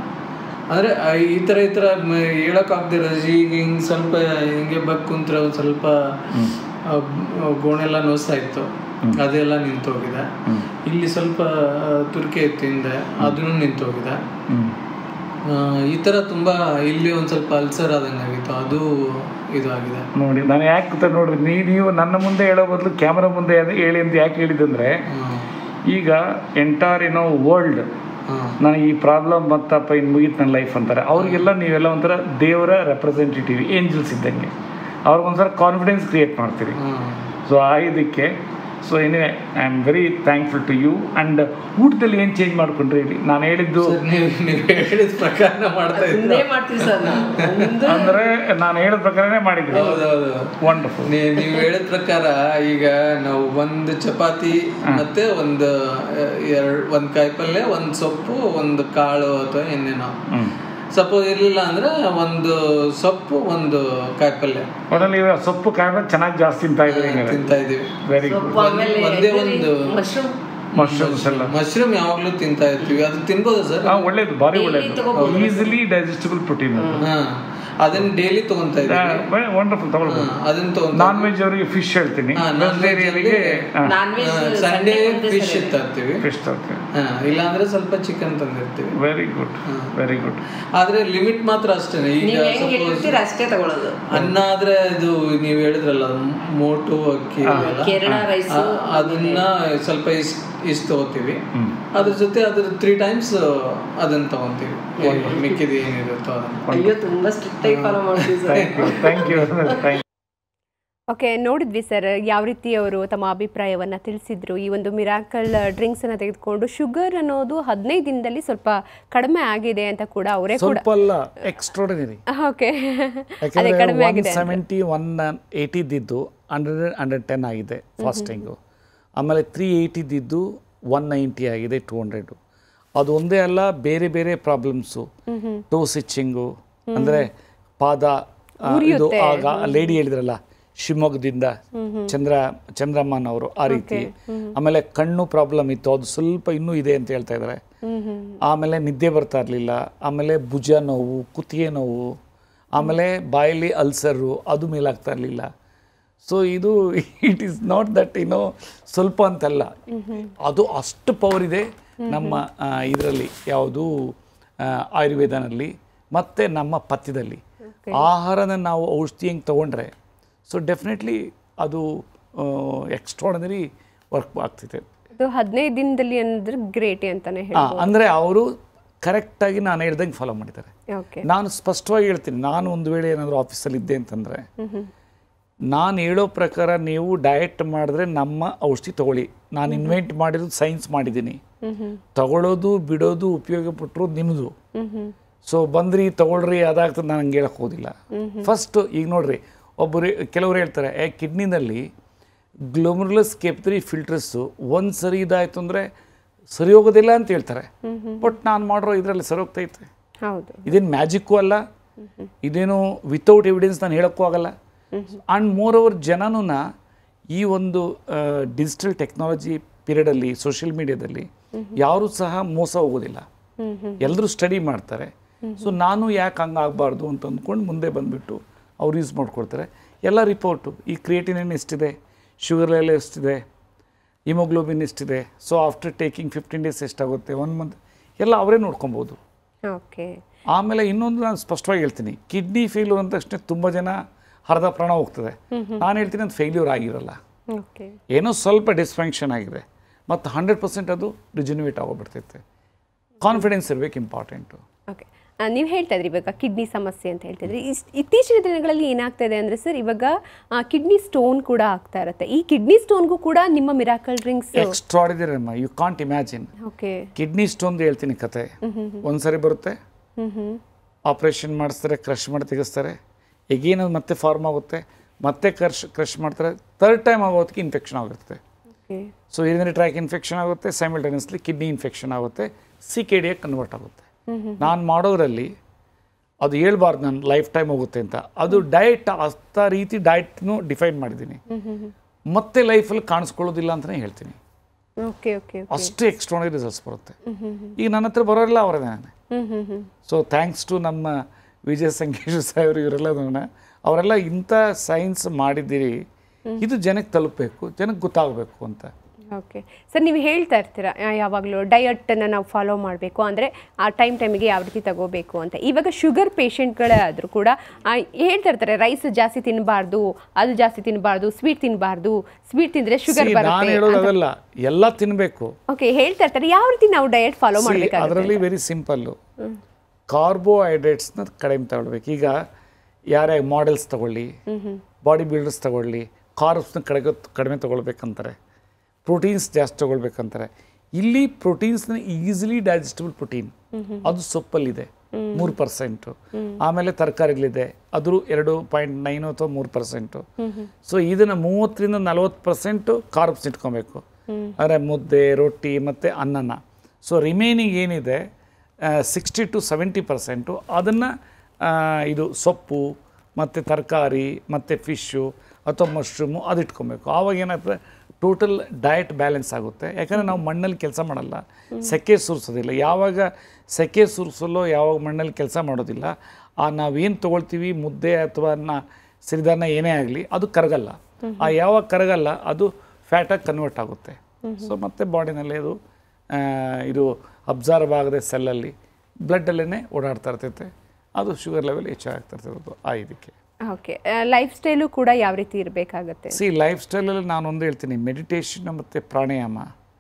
[SPEAKER 6] ಅಂದರೆ ಈ ಥರ ಈ ಥರ ಹೇಳೋಕ್ಕಾಗ್ದಿರೋ ಈಗ ಹಿಂಗೆ ಸ್ವಲ್ಪ ಹಿಂಗೆ ಬಗ್ ಕುಂತ್ರೆ ಒಂದು ಸ್ವಲ್ಪ ಆ, ಗೋಣೆಲ್ಲ ನೋಸ್ತಾ ಇತ್ತು ಅದೆಲ್ಲ ನಿಂತೋಗಿದೆ ಇಲ್ಲಿ ಸ್ವಲ್ಪ ತುರ್ಕೆ ಇತ್ತು ಹಿಂದೆ ಅದನ್ನು ನಿಂತೋಗಿದೆ
[SPEAKER 2] ಹ್ಮ್
[SPEAKER 6] ಆ, ಈ ಥರ ತುಂಬ ಇಲ್ಲಿ ಒಂದು ಸ್ವಲ್ಪ ಅಲ್ಸರ್ ಆದಂಗೆ ಆಗಿತ್ತು ಅದು ಇದು ಆಗಿದೆ
[SPEAKER 2] ನೋಡಿ ನಾನು ಯಾಕೆ ಗೊತ್ತಾ ನೋಡ್ರಿ ನೀವು ನೀವು ನನ್ನ ಮುಂದೆ ಹೇಳೋ ಬದಲು ಕ್ಯಾಮ್ರಾ ಮುಂದೆ ಅದ್- ಹೇಳಿ ಅಂತ ಯಾಕೆ ಹೇಳಿದಂದ್ರೆ
[SPEAKER 6] ಹಾಂ
[SPEAKER 2] ಈಗ ಎಂಟೈರ್ ಏನೋ ವರ್ಲ್ಡ್
[SPEAKER 6] ಹಾಂ
[SPEAKER 2] ನನಗೆ ಈ ಪ್ರಾಬ್ಲಮ್ ಬಂತಪ್ಪ ಇನ್ನು ಮುಗೀತು ನನ್ನ ಲೈಫ್ ಅಂತಾರೆ ಅವ್ರಿಗೆಲ್ಲ ನೀವೆಲ್ಲ ಒಂಥರ ದೇವರ ರೆಪ್ರೆಸೆಂಟೇಟಿವ್ ಏಂಜಲ್ಸ್ ಇದ್ದಂಗೆ ಅವ್ರಿಗೊಂಥರ ಕಾನ್ಫಿಡೆನ್ಸ್ ಕ್ರಿಯೇಟ್ ಮಾಡ್ತೀರಿ
[SPEAKER 6] ಹಾಂ
[SPEAKER 2] ಸೊ ಆ ಇದಕ್ಕೆ ಸೊ ಏನೇ I am very thankful to you and ಊಟದಲ್ಲಿ ಏನು ಚೇಂಜ್ ಮಾಡ್ಕೊಂಡ್ರಿ ಹೇಳಿ ನಾನು ಹೇಳಿದ್ದು
[SPEAKER 6] ಸರ್ ನೀವು ನೀವು ಹೇಳಿದ ಪ್ರಕಾರ ಮಾಡ್ತಾ ಇದ್ದೀರಾ
[SPEAKER 7] ಮಾಡ್ತೀವಿ ಸರ್ ನಾವು
[SPEAKER 2] ಅಂದರೆ ನಾನು ಹೇಳಿದ ಪ್ರಕಾರನೇ ಮಾಡಿದ್ರಿ
[SPEAKER 6] ಹೌದೌದು
[SPEAKER 2] ವಂಡರ್ಫುಲ್
[SPEAKER 6] ನೀ- ನೀವು ಹೇಳಿದ ಪ್ರಕಾರ ಈಗ ನಾವು ಒಂದು ಚಪಾತಿ ಮತ್ತೆ ಒಂದು ಎರಡು ಒಂದು ಕಾಯಿಪಲ್ಯ ಒಂದು ಸೊಪ್ಪು ಒಂದು ಕಾಳು ಅಥವಾ ಏನೇನೋ
[SPEAKER 2] ಹ್ಞೂ
[SPEAKER 6] ಸಪೋಸ್ ಇರಲಿಲ್ಲ ಅಂದ್ರೆ ಒಂದು ಸೊಪ್ಪು ಒಂದು ಕಾಯಿಪಲ್ಯ
[SPEAKER 2] ಒಟ್ಟಲ್ಲಿ ಇವಾಗ ಸೊಪ್ಪು ಕಾಯಿ ಚೆನ್ನಾಗಿ ಜಾಸ್ತಿ ತಿಂತಾ ಇದ್ದೀರಿ
[SPEAKER 6] ತಿಂತಾ ಇದೀವಿ
[SPEAKER 2] ವೆರಿ ಗುಡ್
[SPEAKER 7] ಆಮೇಲೆ
[SPEAKER 6] ಒಂದೇ ಒಂದು
[SPEAKER 7] ಮಶ್ರೂಮ್
[SPEAKER 2] ಮಶ್ರೂಮ್ಸ್ ಎಲ್ಲ
[SPEAKER 6] ಮಶ್ರೂಮ್ ಯಾವಾಗ್ಲೂ ತಿಂತಾ ಇರ್ತೀವಿ ಅದು ತಿನ್ಬೋದಾ ಸರ್
[SPEAKER 2] ಹಾಂ ಒಳ್ಳೇದು ಭಾರಿ ಒಳ್ಳೇದು ಈಸಿಲಿ ಡೈಜೆಸ್ಟಿಬಲ್ ಪ್ರೋಟೀನ್
[SPEAKER 6] ಹಾ ಅದನ್ನ ಡೈಲಿ ತಗೊಂತಾ ಇದೀವಿ
[SPEAKER 2] ವಂಡರ್ಫುಲ್ ತಗೊಳ್ಬೋದು
[SPEAKER 6] ಹಾ, ಅದನ್ನ ತಗೊಂತ
[SPEAKER 2] ನಾನ್ ವೆಜ್ ಅವರಿಗೆ ಫಿಶ್ ಹೇಳ್ತೀನಿ
[SPEAKER 6] ಹಾ, non-veg
[SPEAKER 2] ವೆಜಿಟೇರಿಯನ್ಗೆ
[SPEAKER 6] ಅಲ್ಲಿ-
[SPEAKER 7] ನಾನ್ ವೆಜ್
[SPEAKER 6] ಸಂಡೇ ಫಿಶ್ ತರ್ತೀವಿ
[SPEAKER 2] ಫಿಶ್ ತರ್ತೀನಿ
[SPEAKER 6] ಹಾ ಇಲ್ಲಾಂದ್ರೆ ಸ್ವಲ್ಪ ಚಿಕನ್ ತಂದಿರ್ತೀವಿ
[SPEAKER 2] ವೆರಿ ಗುಡ್ ವೆರಿ ಗುಡ್
[SPEAKER 6] ಆದ್ರೆ ಲಿಮಿಟ್ ಮಾತ್ರ ಅಷ್ಟೇನೆ ಈಗ
[SPEAKER 7] ನೀವ್ ಹೆಂಗ್
[SPEAKER 6] suppose
[SPEAKER 7] ಇಟ್ಟಿರ್ತೀರ ಅಷ್ಟೇ ತಗೊಳ್ಳೋದು
[SPEAKER 6] ಅನ್ನ ಆದ್ರೆ ಇದು ನೀವ್ ಹೇಳಿದ್ರಲ್ಲ ಮೋಟು ಅಕ್ಕಿ ಇದೆಲ್ಲ.
[SPEAKER 7] ಕೇರಳ ರೈಸ್
[SPEAKER 6] ಆ, ಅದನ್ನ ಸ್ವಲ್ಪ ಇಷ್ಟು ಇಷ್ಟು ತಗೋತೀವಿ ಅದ್ರ ಜೊತೆ ಅದ್ರ ತ್ರೀ ಟೈಮ್ಸ್ ಅದನ್ನ ತಗೊಂತೀವಿ ಮಿಕ್ಕಿದ ಏನಿರುತ್ತೋ ಅದನ್ನ
[SPEAKER 7] ಅಯ್ಯೋ ತುಂಬಾ ಸ್ಟ್ರಿಕ್ಟ್ ಆಗಿ ಫಾಲೋ ಮಾಡ್ತೀವಿ sir
[SPEAKER 2] thank you thank you thank
[SPEAKER 1] okay ನೋಡಿದ್ವಿ ಸರ್ ಯಾವ ರೀತಿ ಅವರು ತಮ್ಮ ಅಭಿಪ್ರಾಯವನ್ನ ತಿಳಿಸಿದ್ರು ಈ ಒಂದು ಮಿರಾಕಲ್ ಡ್ರಿಂಕ್ಸ್ ಅನ್ನ ತೆಗೆದುಕೊಂಡು ಶುಗರ್ ಅನ್ನೋದು ಹದಿನೈದು ದಿನದಲ್ಲಿ ಸ್ವಲ್ಪ ಕಡಿಮೆ ಆಗಿದೆ ಅಂತ ಕೂಡ ಅವರೇ ಕೂಡ
[SPEAKER 2] ಸ್ವಲ್ಪ ಅಲ್ಲ ಎಕ್ಸ್ಟ್ರಾರ್ಡಿನರಿ
[SPEAKER 1] ಓಕೆ ಅದೇ
[SPEAKER 2] ಯಾಕಂದರೆ
[SPEAKER 1] ಕಡಿಮೆ
[SPEAKER 2] ಒನ್
[SPEAKER 1] ಆಗಿದೆ ಅಂತ.
[SPEAKER 2] ಸೆವೆಂಟಿ ಒನ್ ಏಯ್ಟಿದ್ದಿದ್ದು ಹಂಡ್ರೆಡ್ ಹಂಡ್ರೆಡ್ ಟೆನ್ ಆಗಿದೆ ಫಾಸ್ಟಿಂಗು ಆಮೇಲೆ ತ್ರೀ ಏಯ್ಟಿದ್ದಿದ್ದು ಒನ್ ನೈಂಟಿ ಆಗಿದೆ ಟೂ ಹಂಡ್ರೆಡು ಅದು ಒಂದೇ ಅಲ್ಲ ಬೇರೆ ಬೇರೆ ಪ್ರಾಬ್ಲಮ್ಸು ಟೋ ಸ್ಟಿಚಿಂಗು ಅಂದರೆ ಪಾದ ಆ, ಇದು ಆಗ ಲೇಡಿ ಹೇಳಿದ್ರಲ್ಲ ಶಿವಮೊಗ್ಗದಿಂದ ಚಂದ್ರ ಚಂದ್ರಮ್ಮನ್ ಅವರು ಆ ರೀತಿ ಆಮೇಲೆ ಕಣ್ಣು ಪ್ರಾಬ್ಲಮ್ ಇತ್ತು ಅದು ಸ್ವಲ್ಪ ಇನ್ನೂ ಇದೆ ಅಂತ ಹೇಳ್ತಾ ಇದ್ದಾರೆ ಆಮೇಲೆ ನಿದ್ದೆ ಬರ್ತಾ ಇರಲಿಲ್ಲ ಆಮೇಲೆ ಭುಜ ನೋವು ಕುತ್ತಿಗೆ ನೋವು ಆಮೇಲೆ ಬಾಯಲ್ಲಿ ಅಲ್ಸರು ಅದು ಮೇಲಾಗ್ತಾ ಇರಲಿಲ್ಲ ಸೊ ಇದು ಇಟ್ ಈಸ್ ನಾಟ್ ದಟ್ ಏನೋ ಸ್ವಲ್ಪ ಅಂತಲ್ಲ ಅದು ಅಷ್ಟು ಪವರ್ ಇದೆ ನಮ್ಮ ಇದರಲ್ಲಿ ಯಾವುದು ಆಯುರ್ವೇದನಲ್ಲಿ ಮತ್ತು ನಮ್ಮ ಪಥ್ಯದಲ್ಲಿ ಆಹಾರನ ನಾವು ಔಷಧಿ ಹೆಂಗೆ ತೊಗೊಂಡ್ರೆ ಸೊ ಡೆಫಿನೆಟ್ಲಿ ಅದು ಎಕ್ಸ್ಟ್ರಾರ್ಡಿನರಿ ವರ್ಕ್ ಆಗ್ತಿದೆ
[SPEAKER 1] ಅದು ಹದಿನೈದು ದಿನದಲ್ಲಿ ಅಂದ್ರೆ ಗ್ರೇಟ್ ಅಂತಾನೆ ಹೇಳಿ
[SPEAKER 2] ಹಾಂ ಅಂದರೆ ಅವರು ಕರೆಕ್ಟಾಗಿ ನಾನು ಹೇಳ್ದಂಗೆ ಫಾಲೋ ಮಾಡಿದ್ದಾರೆ
[SPEAKER 1] ಓಕೆ
[SPEAKER 2] ನಾನು ಸ್ಪಷ್ಟವಾಗಿ ಹೇಳ್ತೀನಿ ನಾನು ಒಂದು ವೇಳೆ ಏನಾದರೂ ಆಫೀಸಲ್ಲಿ ಇದ್ದೆ ಅಂತಂದರೆ ನಾನು ಹೇಳೋ ಪ್ರಕಾರ ನೀವು ಡಯಟ್ ಮಾಡಿದ್ರೆ ನಮ್ಮ ಔಷಧಿ ತಗೊಳ್ಳಿ ನಾನು ಇನ್ವೆಂಟ್ ಮಾಡಿರೋದು ಸೈನ್ಸ್ ಮಾಡಿದ್ದೀನಿ ತಗೊಳ್ಳೋದು ಬಿಡೋದು ಉಪಯೋಗ ಪಟ್ಟರು ನಿಮ್ಮದು ಸೊ ಬಂದ್ರಿ ತಗೊಳ್ರಿ ಅದಾಗ್ತದೆ ನಾನು ಹಂಗೆ ಹೇಳಕ್ಕೆ ಹೋದಿಲ್ಲ ಫಸ್ಟ್ ಈಗ ನೋಡ್ರಿ ಒಬ್ಬರು ಕೆಲವರು ಹೇಳ್ತಾರೆ ಏ ಕಿಡ್ನಿನಲ್ಲಿ ಗ್ಲೋಮರ್ಲಸ್ ಕೆಪ್ತ್ರಿ ಫಿಲ್ಟರ್ಸು ಒಂದು ಸರಿ ಇದಾಯ್ತು ಅಂದರೆ ಸರಿ ಹೋಗೋದಿಲ್ಲ ಅಂತ ಹೇಳ್ತಾರೆ ಬಟ್ ನಾನು ಮಾಡಿರೋ ಇದರಲ್ಲಿ ಸರಿ ಹೋಗ್ತೈತೆ
[SPEAKER 1] ಹೌದು
[SPEAKER 2] ಇದೇನು ಮ್ಯಾಜಿಕ್ಕು ಅಲ್ಲ ಇದೇನು ವಿತೌಟ್ ಎವಿಡೆನ್ಸ್ ನಾನು ಹೇಳೋಕ್ಕೂ ಆಗಲ್ಲ ಆ್ಯಂಡ್ ಮೋರ್ ಓವರ್ ಜನನೂ ಈ ಒಂದು ಡಿಜಿಟಲ್ ಟೆಕ್ನಾಲಜಿ ಪೀರಿಯಡಲ್ಲಿ ಸೋಷಿಯಲ್ ಮೀಡಿಯಾದಲ್ಲಿ ಯಾರೂ ಸಹ ಮೋಸ ಹೋಗೋದಿಲ್ಲ ಎಲ್ಲರೂ ಸ್ಟಡಿ ಮಾಡ್ತಾರೆ ಸೊ ನಾನು ಯಾಕೆ ಹಂಗೆ ಆಗಬಾರ್ದು ಅಂತ ಅಂದ್ಕೊಂಡು ಮುಂದೆ ಬಂದುಬಿಟ್ಟು ಅವ್ರು ಯೂಸ್ ಮಾಡ್ಕೊಳ್ತಾರೆ ಎಲ್ಲ ರಿಪೋರ್ಟು ಈ ಕ್ರಿಯೇಟಿನಿನ್ ಎಷ್ಟಿದೆ ಶುಗರ್ ಲೆವೆಲ್ ಎಷ್ಟಿದೆ ಹಿಮೋಗ್ಲೋಬಿನ್ ಎಷ್ಟಿದೆ so after taking fifteen days ಎಷ್ಟಾಗುತ್ತೆ ಒನ್ ಮಂತ್ ಎಲ್ಲ ಅವರೇ ನೋಡ್ಕೊಬೋದು
[SPEAKER 1] ಓಕೆ
[SPEAKER 2] ಆಮೇಲೆ ಇನ್ನೊಂದು ನಾನು ಸ್ಪಷ್ಟವಾಗಿ ಹೇಳ್ತೀನಿ ಕಿಡ್ನಿ ಫೇಲ್ಯೂರ್ ಅಂದ ತಕ್ಷಣ ತುಂಬ ಜನ ಅರ್ಧ ಪ್ರಾಣ ಹೋಗ್ತದೆ ನಾನು ಹೇಳ್ತೀನಿ ಅದು ಫೇಲ್ಯೂರ್ ಆಗಿರಲ್ಲ
[SPEAKER 1] ಓಕೆ
[SPEAKER 2] ಏನೋ ಸ್ವಲ್ಪ ಡಿಸ್ಫಂಕ್ಷನ್ ಆಗಿದೆ ಮತ್ತು ಹಂಡ್ರೆಡ್ ಪರ್ಸೆಂಟ್ ಅದು ರಿಜುನಿವೇಟ್ ಆಗೋಗ್ಬಿಡ್ತೈತೆ ಕಾನ್ಫಿಡೆನ್ಸ್ ಇರಬೇಕು ಇಂಪಾರ್ಟೆಂಟು
[SPEAKER 1] ಓಕೆ ನೀವು ಹೇಳ್ತಾ ಇದ್ರಿ ಇವಾಗ ಕಿಡ್ನಿ ಸಮಸ್ಯೆ ಅಂತ ಹೇಳ್ತಿದ್ರಿ ಇಸ್ ಇತ್ತೀಚಿನ ದಿನಗಳಲ್ಲಿ ಏನಾಗ್ತಾ ಇದೆ ಅಂದರೆ ಸರ್ ಇವಾಗ ಕಿಡ್ನಿ ಸ್ಟೋನ್ ಕೂಡ ಆಗ್ತಾ ಇರುತ್ತೆ ಈ ಕಿಡ್ನಿ ಸ್ಟೋನ್ಗೂ ಕೂಡ ನಿಮ್ಮ ಮಿರಾಕಲ್ ಡ್ರಿಂಕ್ಸ್
[SPEAKER 2] ಎಕ್ಸ್ಟ್ರಾಡಿನರಿ ಅಮ್ಮ you can't imagine
[SPEAKER 1] okay
[SPEAKER 2] kidney ಸ್ಟೋನ್ದು ಹೇಳ್ತೀನಿ ಕತೆ ಒಂದ್ಸರಿ ಬರುತ್ತೆ
[SPEAKER 1] ಹ್ಮ್ ಹ್ಮ್
[SPEAKER 2] ಆಪ್ರೇಷನ್ ಮಾಡಿಸ್ತಾರೆ ಕ್ರಶ್ ಮಾಡಿ ತೆಗೆಸ್ತಾರೆ ಎಗೇನ್ ಅದು ಮತ್ತೆ ಫಾರ್ಮ್ ಆಗುತ್ತೆ ಮತ್ತೆ ಕ್ರಶ್ ಕ್ರಶ್ ಮಾಡ್ತಾರೆ ಥರ್ಡ್ ಟೈಮ್ ಆಗೋದಕ್ಕೆ ಇನ್ಫೆಕ್ಷನ್ ಆಗಿರ್ತದೆ
[SPEAKER 1] okay
[SPEAKER 2] so urinary tract infection ಆಗುತ್ತೆ ಸೈಮಲ್ಟೇನಿಯಸ್ಲಿ ಕಿಡ್ನಿ ಇನ್ಫೆಕ್ಷನ್ ಆಗುತ್ತೆ ಸಿ ಕೆ ಡಿಯಾಗಿ ಕನ್ವರ್ಟ್ ಆಗುತ್ತೆ ನಾನು ಮಾಡೋದ್ರಲ್ಲಿ ಅದು ಹೇಳ್ಬಾರ್ದು ನಾನು ಲೈಫ್ ಟೈಮ್ ಹೋಗುತ್ತೆ ಅಂತ ಅದು ಡಯಟ್ ಅಷ್ಟ ರೀತಿ ಡಯಟ್ನು ಡಿಫೈನ್ ಮಾಡಿದ್ದೀನಿ ಮತ್ತೆ ಲೈಫಲ್ಲಿ ಕಾಣಿಸ್ಕೊಳ್ಳೋದಿಲ್ಲ ಅಂತಲೇ ಹೇಳ್ತೀನಿ
[SPEAKER 1] ಓಕೆ ಓಕೆ
[SPEAKER 2] ಅಷ್ಟು ಎಕ್ಸ್ಟ್ರಾನರಿ ರಿಸಲ್ಟ್ಸ್ ಬರುತ್ತೆ ಈಗ ನನ್ನ ಹತ್ರ ಬರೋರೆಲ್ಲ ಅವರೇ ನಾನೇ
[SPEAKER 1] hmm hmm hmm
[SPEAKER 2] so thanks to ನಮ್ಮ ವಿಜಯ ಸಂಕೇಶ್ ಸಾಹೇಬ್ರು ಇವರೆಲ್ಲ ಅವರೆಲ್ಲ ಇಂಥ ಸೈನ್ಸ್ ಮಾಡಿದ್ದೀರಿ ಇದು ಜನಕ್ಕೆ ತಲುಪಬೇಕು ಜನಕ್ಕೆ ಗೊತ್ತಾಗಬೇಕು ಅಂತ
[SPEAKER 1] ಓಕೆ ಸರ್ ನೀವು ಹೇಳ್ತಾ ಇರ್ತೀರಾ ಆ, ಯಾವಾಗಲೂ ಡಯಟನ್ನು ನಾವು ಫಾಲೋ ಮಾಡಬೇಕು ಅಂದರೆ ಆ ಟೈಮ್ ಟೈಮಿಗೆ ಯಾವ ರೀತಿ ತಗೋಬೇಕು ಅಂತ ಇವಾಗ ಶುಗರ್ ಪೇಷಂಟ್ಗಳೇ ಆದರೂ ಕೂಡ ಆ, ಹೇಳ್ತಾ ಇರ್ತಾರೆ ರೈಸ್ ಜಾಸ್ತಿ ತಿನ್ನಬಾರ್ದು ಅದು ಜಾಸ್ತಿ ತಿನ್ನಬಾರ್ದು ಸ್ವೀಟ್ ತಿನ್ನಬಾರ್ದು ಸ್ವೀಟ್ ತಿಂದರೆ ಶುಗರ್
[SPEAKER 2] See, ನಾನು
[SPEAKER 1] ಬರುತ್ತೆ
[SPEAKER 2] ಹೇಳೋದು ಅದಲ್ಲ ಎಲ್ಲ ತಿನ್ನಬೇಕು
[SPEAKER 1] ಓಕೆ ಹೇಳ್ತಾ ಇರ್ತಾರೆ ಯಾವ ರೀತಿ ನಾವು ಡಯಟ್ ಫಾಲೋ ಮಾಡಬೇಕಾಗುತ್ತೆ
[SPEAKER 2] ಅದರಲ್ಲಿ ವೆರಿ ಸಿಂಪಲ್ಲು ಕಾರ್ಬೋಹೈಡ್ರೇಟ್ಸ್ನ ಕಡಿಮೆ ತಗೊಳ್ಬೇಕು ಈಗ ಯಾರೇ ಮಾಡೆಲ್ಸ್ ತಗೊಳ್ಳಿ ಬಾಡಿ ಬಿಲ್ಡರ್ಸ್ ತಗೊಳ್ಳಿ ಕಾರ್ಬ್ಸ್ನ ಕಡಿಮೆ ಕಡಿಮೆ ತಗೊಳ್ಬೇಕಂತಾರೆ ಪ್ರೋಟೀನ್ಸ್ ಜಾಸ್ತಿ ತಗೊಳ್ಬೇಕಂತಾರೆ ಇಲ್ಲಿ ಪ್ರೋಟೀನ್ಸ್ನ ಈಸಿಲಿ ಡೈಜೆಸ್ಟಬಲ್ ಪ್ರೋಟೀನ್ ಅದು ಸೊಪ್ಪಲ್ಲಿದೆ ಮೂರು ಪರ್ಸೆಂಟು ಆಮೇಲೆ ತರಕಾರಿಗಳಿದೆ ಅದ್ರ ಎರಡು ಪಾಯಿಂಟ್ ನೈನ್ ಅಥವಾ ಮೂರು ಪರ್ಸೆಂಟು ಸೊ ಇದನ್ನು ಮೂವತ್ತರಿಂದ ನಲವತ್ತು ಪರ್ಸೆಂಟು ಕಾರ್ಬ್ಸ್ ಇಟ್ಕೊಬೇಕು ಅಂದರೆ ಮುದ್ದೆ ರೊಟ್ಟಿ ಮತ್ತು ಅನ್ನನ ಸೊ ರಿಮೈನಿಂಗ್ ಏನಿದೆ ಸಿಕ್ಸ್ಟಿ ಟು ಸೆವೆಂಟಿ ಪರ್ಸೆಂಟು ಅದನ್ನು ಇದು ಸೊಪ್ಪು ಮತ್ತು ತರಕಾರಿ ಮತ್ತು ಫಿಶ್ಶು ಅಥವಾ ಮಶ್ರೂಮು ಅದು ಇಟ್ಕೊಬೇಕು ಆವಾಗ ಏನಾಗ್ತದೆ ಟೋಟಲ್ ಡಯಟ್ ಬ್ಯಾಲೆನ್ಸ್ ಆಗುತ್ತೆ ಯಾಕಂದರೆ ನಾವು ಮಣ್ಣಲ್ಲಿ ಕೆಲಸ ಮಾಡಲ್ಲ ಸೆಕೆ ಸುರಿಸೋದಿಲ್ಲ ಯಾವಾಗ ಸೆಕೆ ಸುರಿಸಲು ಯಾವಾಗ ಮಣ್ಣಲ್ಲಿ ಕೆಲಸ ಮಾಡೋದಿಲ್ಲ ಆ ನಾವೇನು ತೊಗೊಳ್ತೀವಿ ಮುದ್ದೆ ಅಥವಾ ಅನ್ನ ಸಿರಿಧಾನ್ಯ ಏನೇ ಆಗಲಿ ಅದು ಕರಗಲ್ಲ ಆ ಯಾವಾಗ ಕರಗಲ್ಲ ಅದು ಫ್ಯಾಟಾಗಿ ಕನ್ವರ್ಟ್ ಆಗುತ್ತೆ ಸೊ ಮತ್ತೆ ಬಾಡಿನಲ್ಲಿ ಅದು ಆ, ಇದು ಅಬ್ಸರ್ವ್ ಆಗದೆ ಸೆಲ್ಲಲ್ಲಿ ಬ್ಲಡ್ಡಲ್ಲೇ ಓಡಾಡ್ತಾ ಇರ್ತೈತೆ ಅದು ಶುಗರ್ ಲೆವೆಲ್ ಹೆಚ್ಚಾಗ್ತಾ ಇರ್ತಿರೋದು ಆ ಇದಕ್ಕೆ
[SPEAKER 1] ಓಕೆ ಲೈಫ್ ಸ್ಟೈಲು ಕೂಡ ಯಾವ ರೀತಿ ಇರಬೇಕಾಗತ್ತೆ
[SPEAKER 2] ಸಿ ಲೈಫ್ ಸ್ಟೈಲಲ್ಲಿ ನಾನೊಂದು ಹೇಳ್ತೀನಿ ಮೆಡಿಟೇಷನ್ ಮತ್ತು ಪ್ರಾಣಾಯಾಮ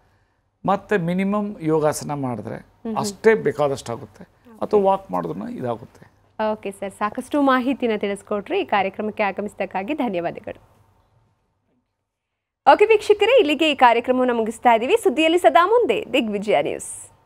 [SPEAKER 2] ಮತ್ತು ಮಿನಿಮಮ್ ಯೋಗಾಸನ ಮಾಡಿದ್ರೆ ಅಷ್ಟೇ ಬೇಕಾದಷ್ಟು ಆಗುತ್ತೆ ಅಥವಾ ವಾಕ್ ಮಾಡಿದ್ರು ಇದಾಗುತ್ತೆ
[SPEAKER 1] ಓಕೆ ಸರ್ ಸಾಕಷ್ಟು ಮಾಹಿತಿನ ತಿಳಿಸ್ಕೊಟ್ರಿ ಈ ಕಾರ್ಯಕ್ರಮಕ್ಕೆ ಆಗಮಿಸಿದ್ದಕ್ಕಾಗಿ ಧನ್ಯವಾದಗಳು ಓಕೆ ವೀಕ್ಷಕರೇ ಇಲ್ಲಿಗೆ ಈ ಕಾರ್ಯಕ್ರಮವನ್ನು ಮುಗಿಸ್ತಾ ಇದ್ದೀವಿ ಸುದ್ದಿಯಲ್ಲಿ ಸದಾ ಮುಂದೆ ದಿಗ್ವಿಜಯ ನ್ಯೂಸ್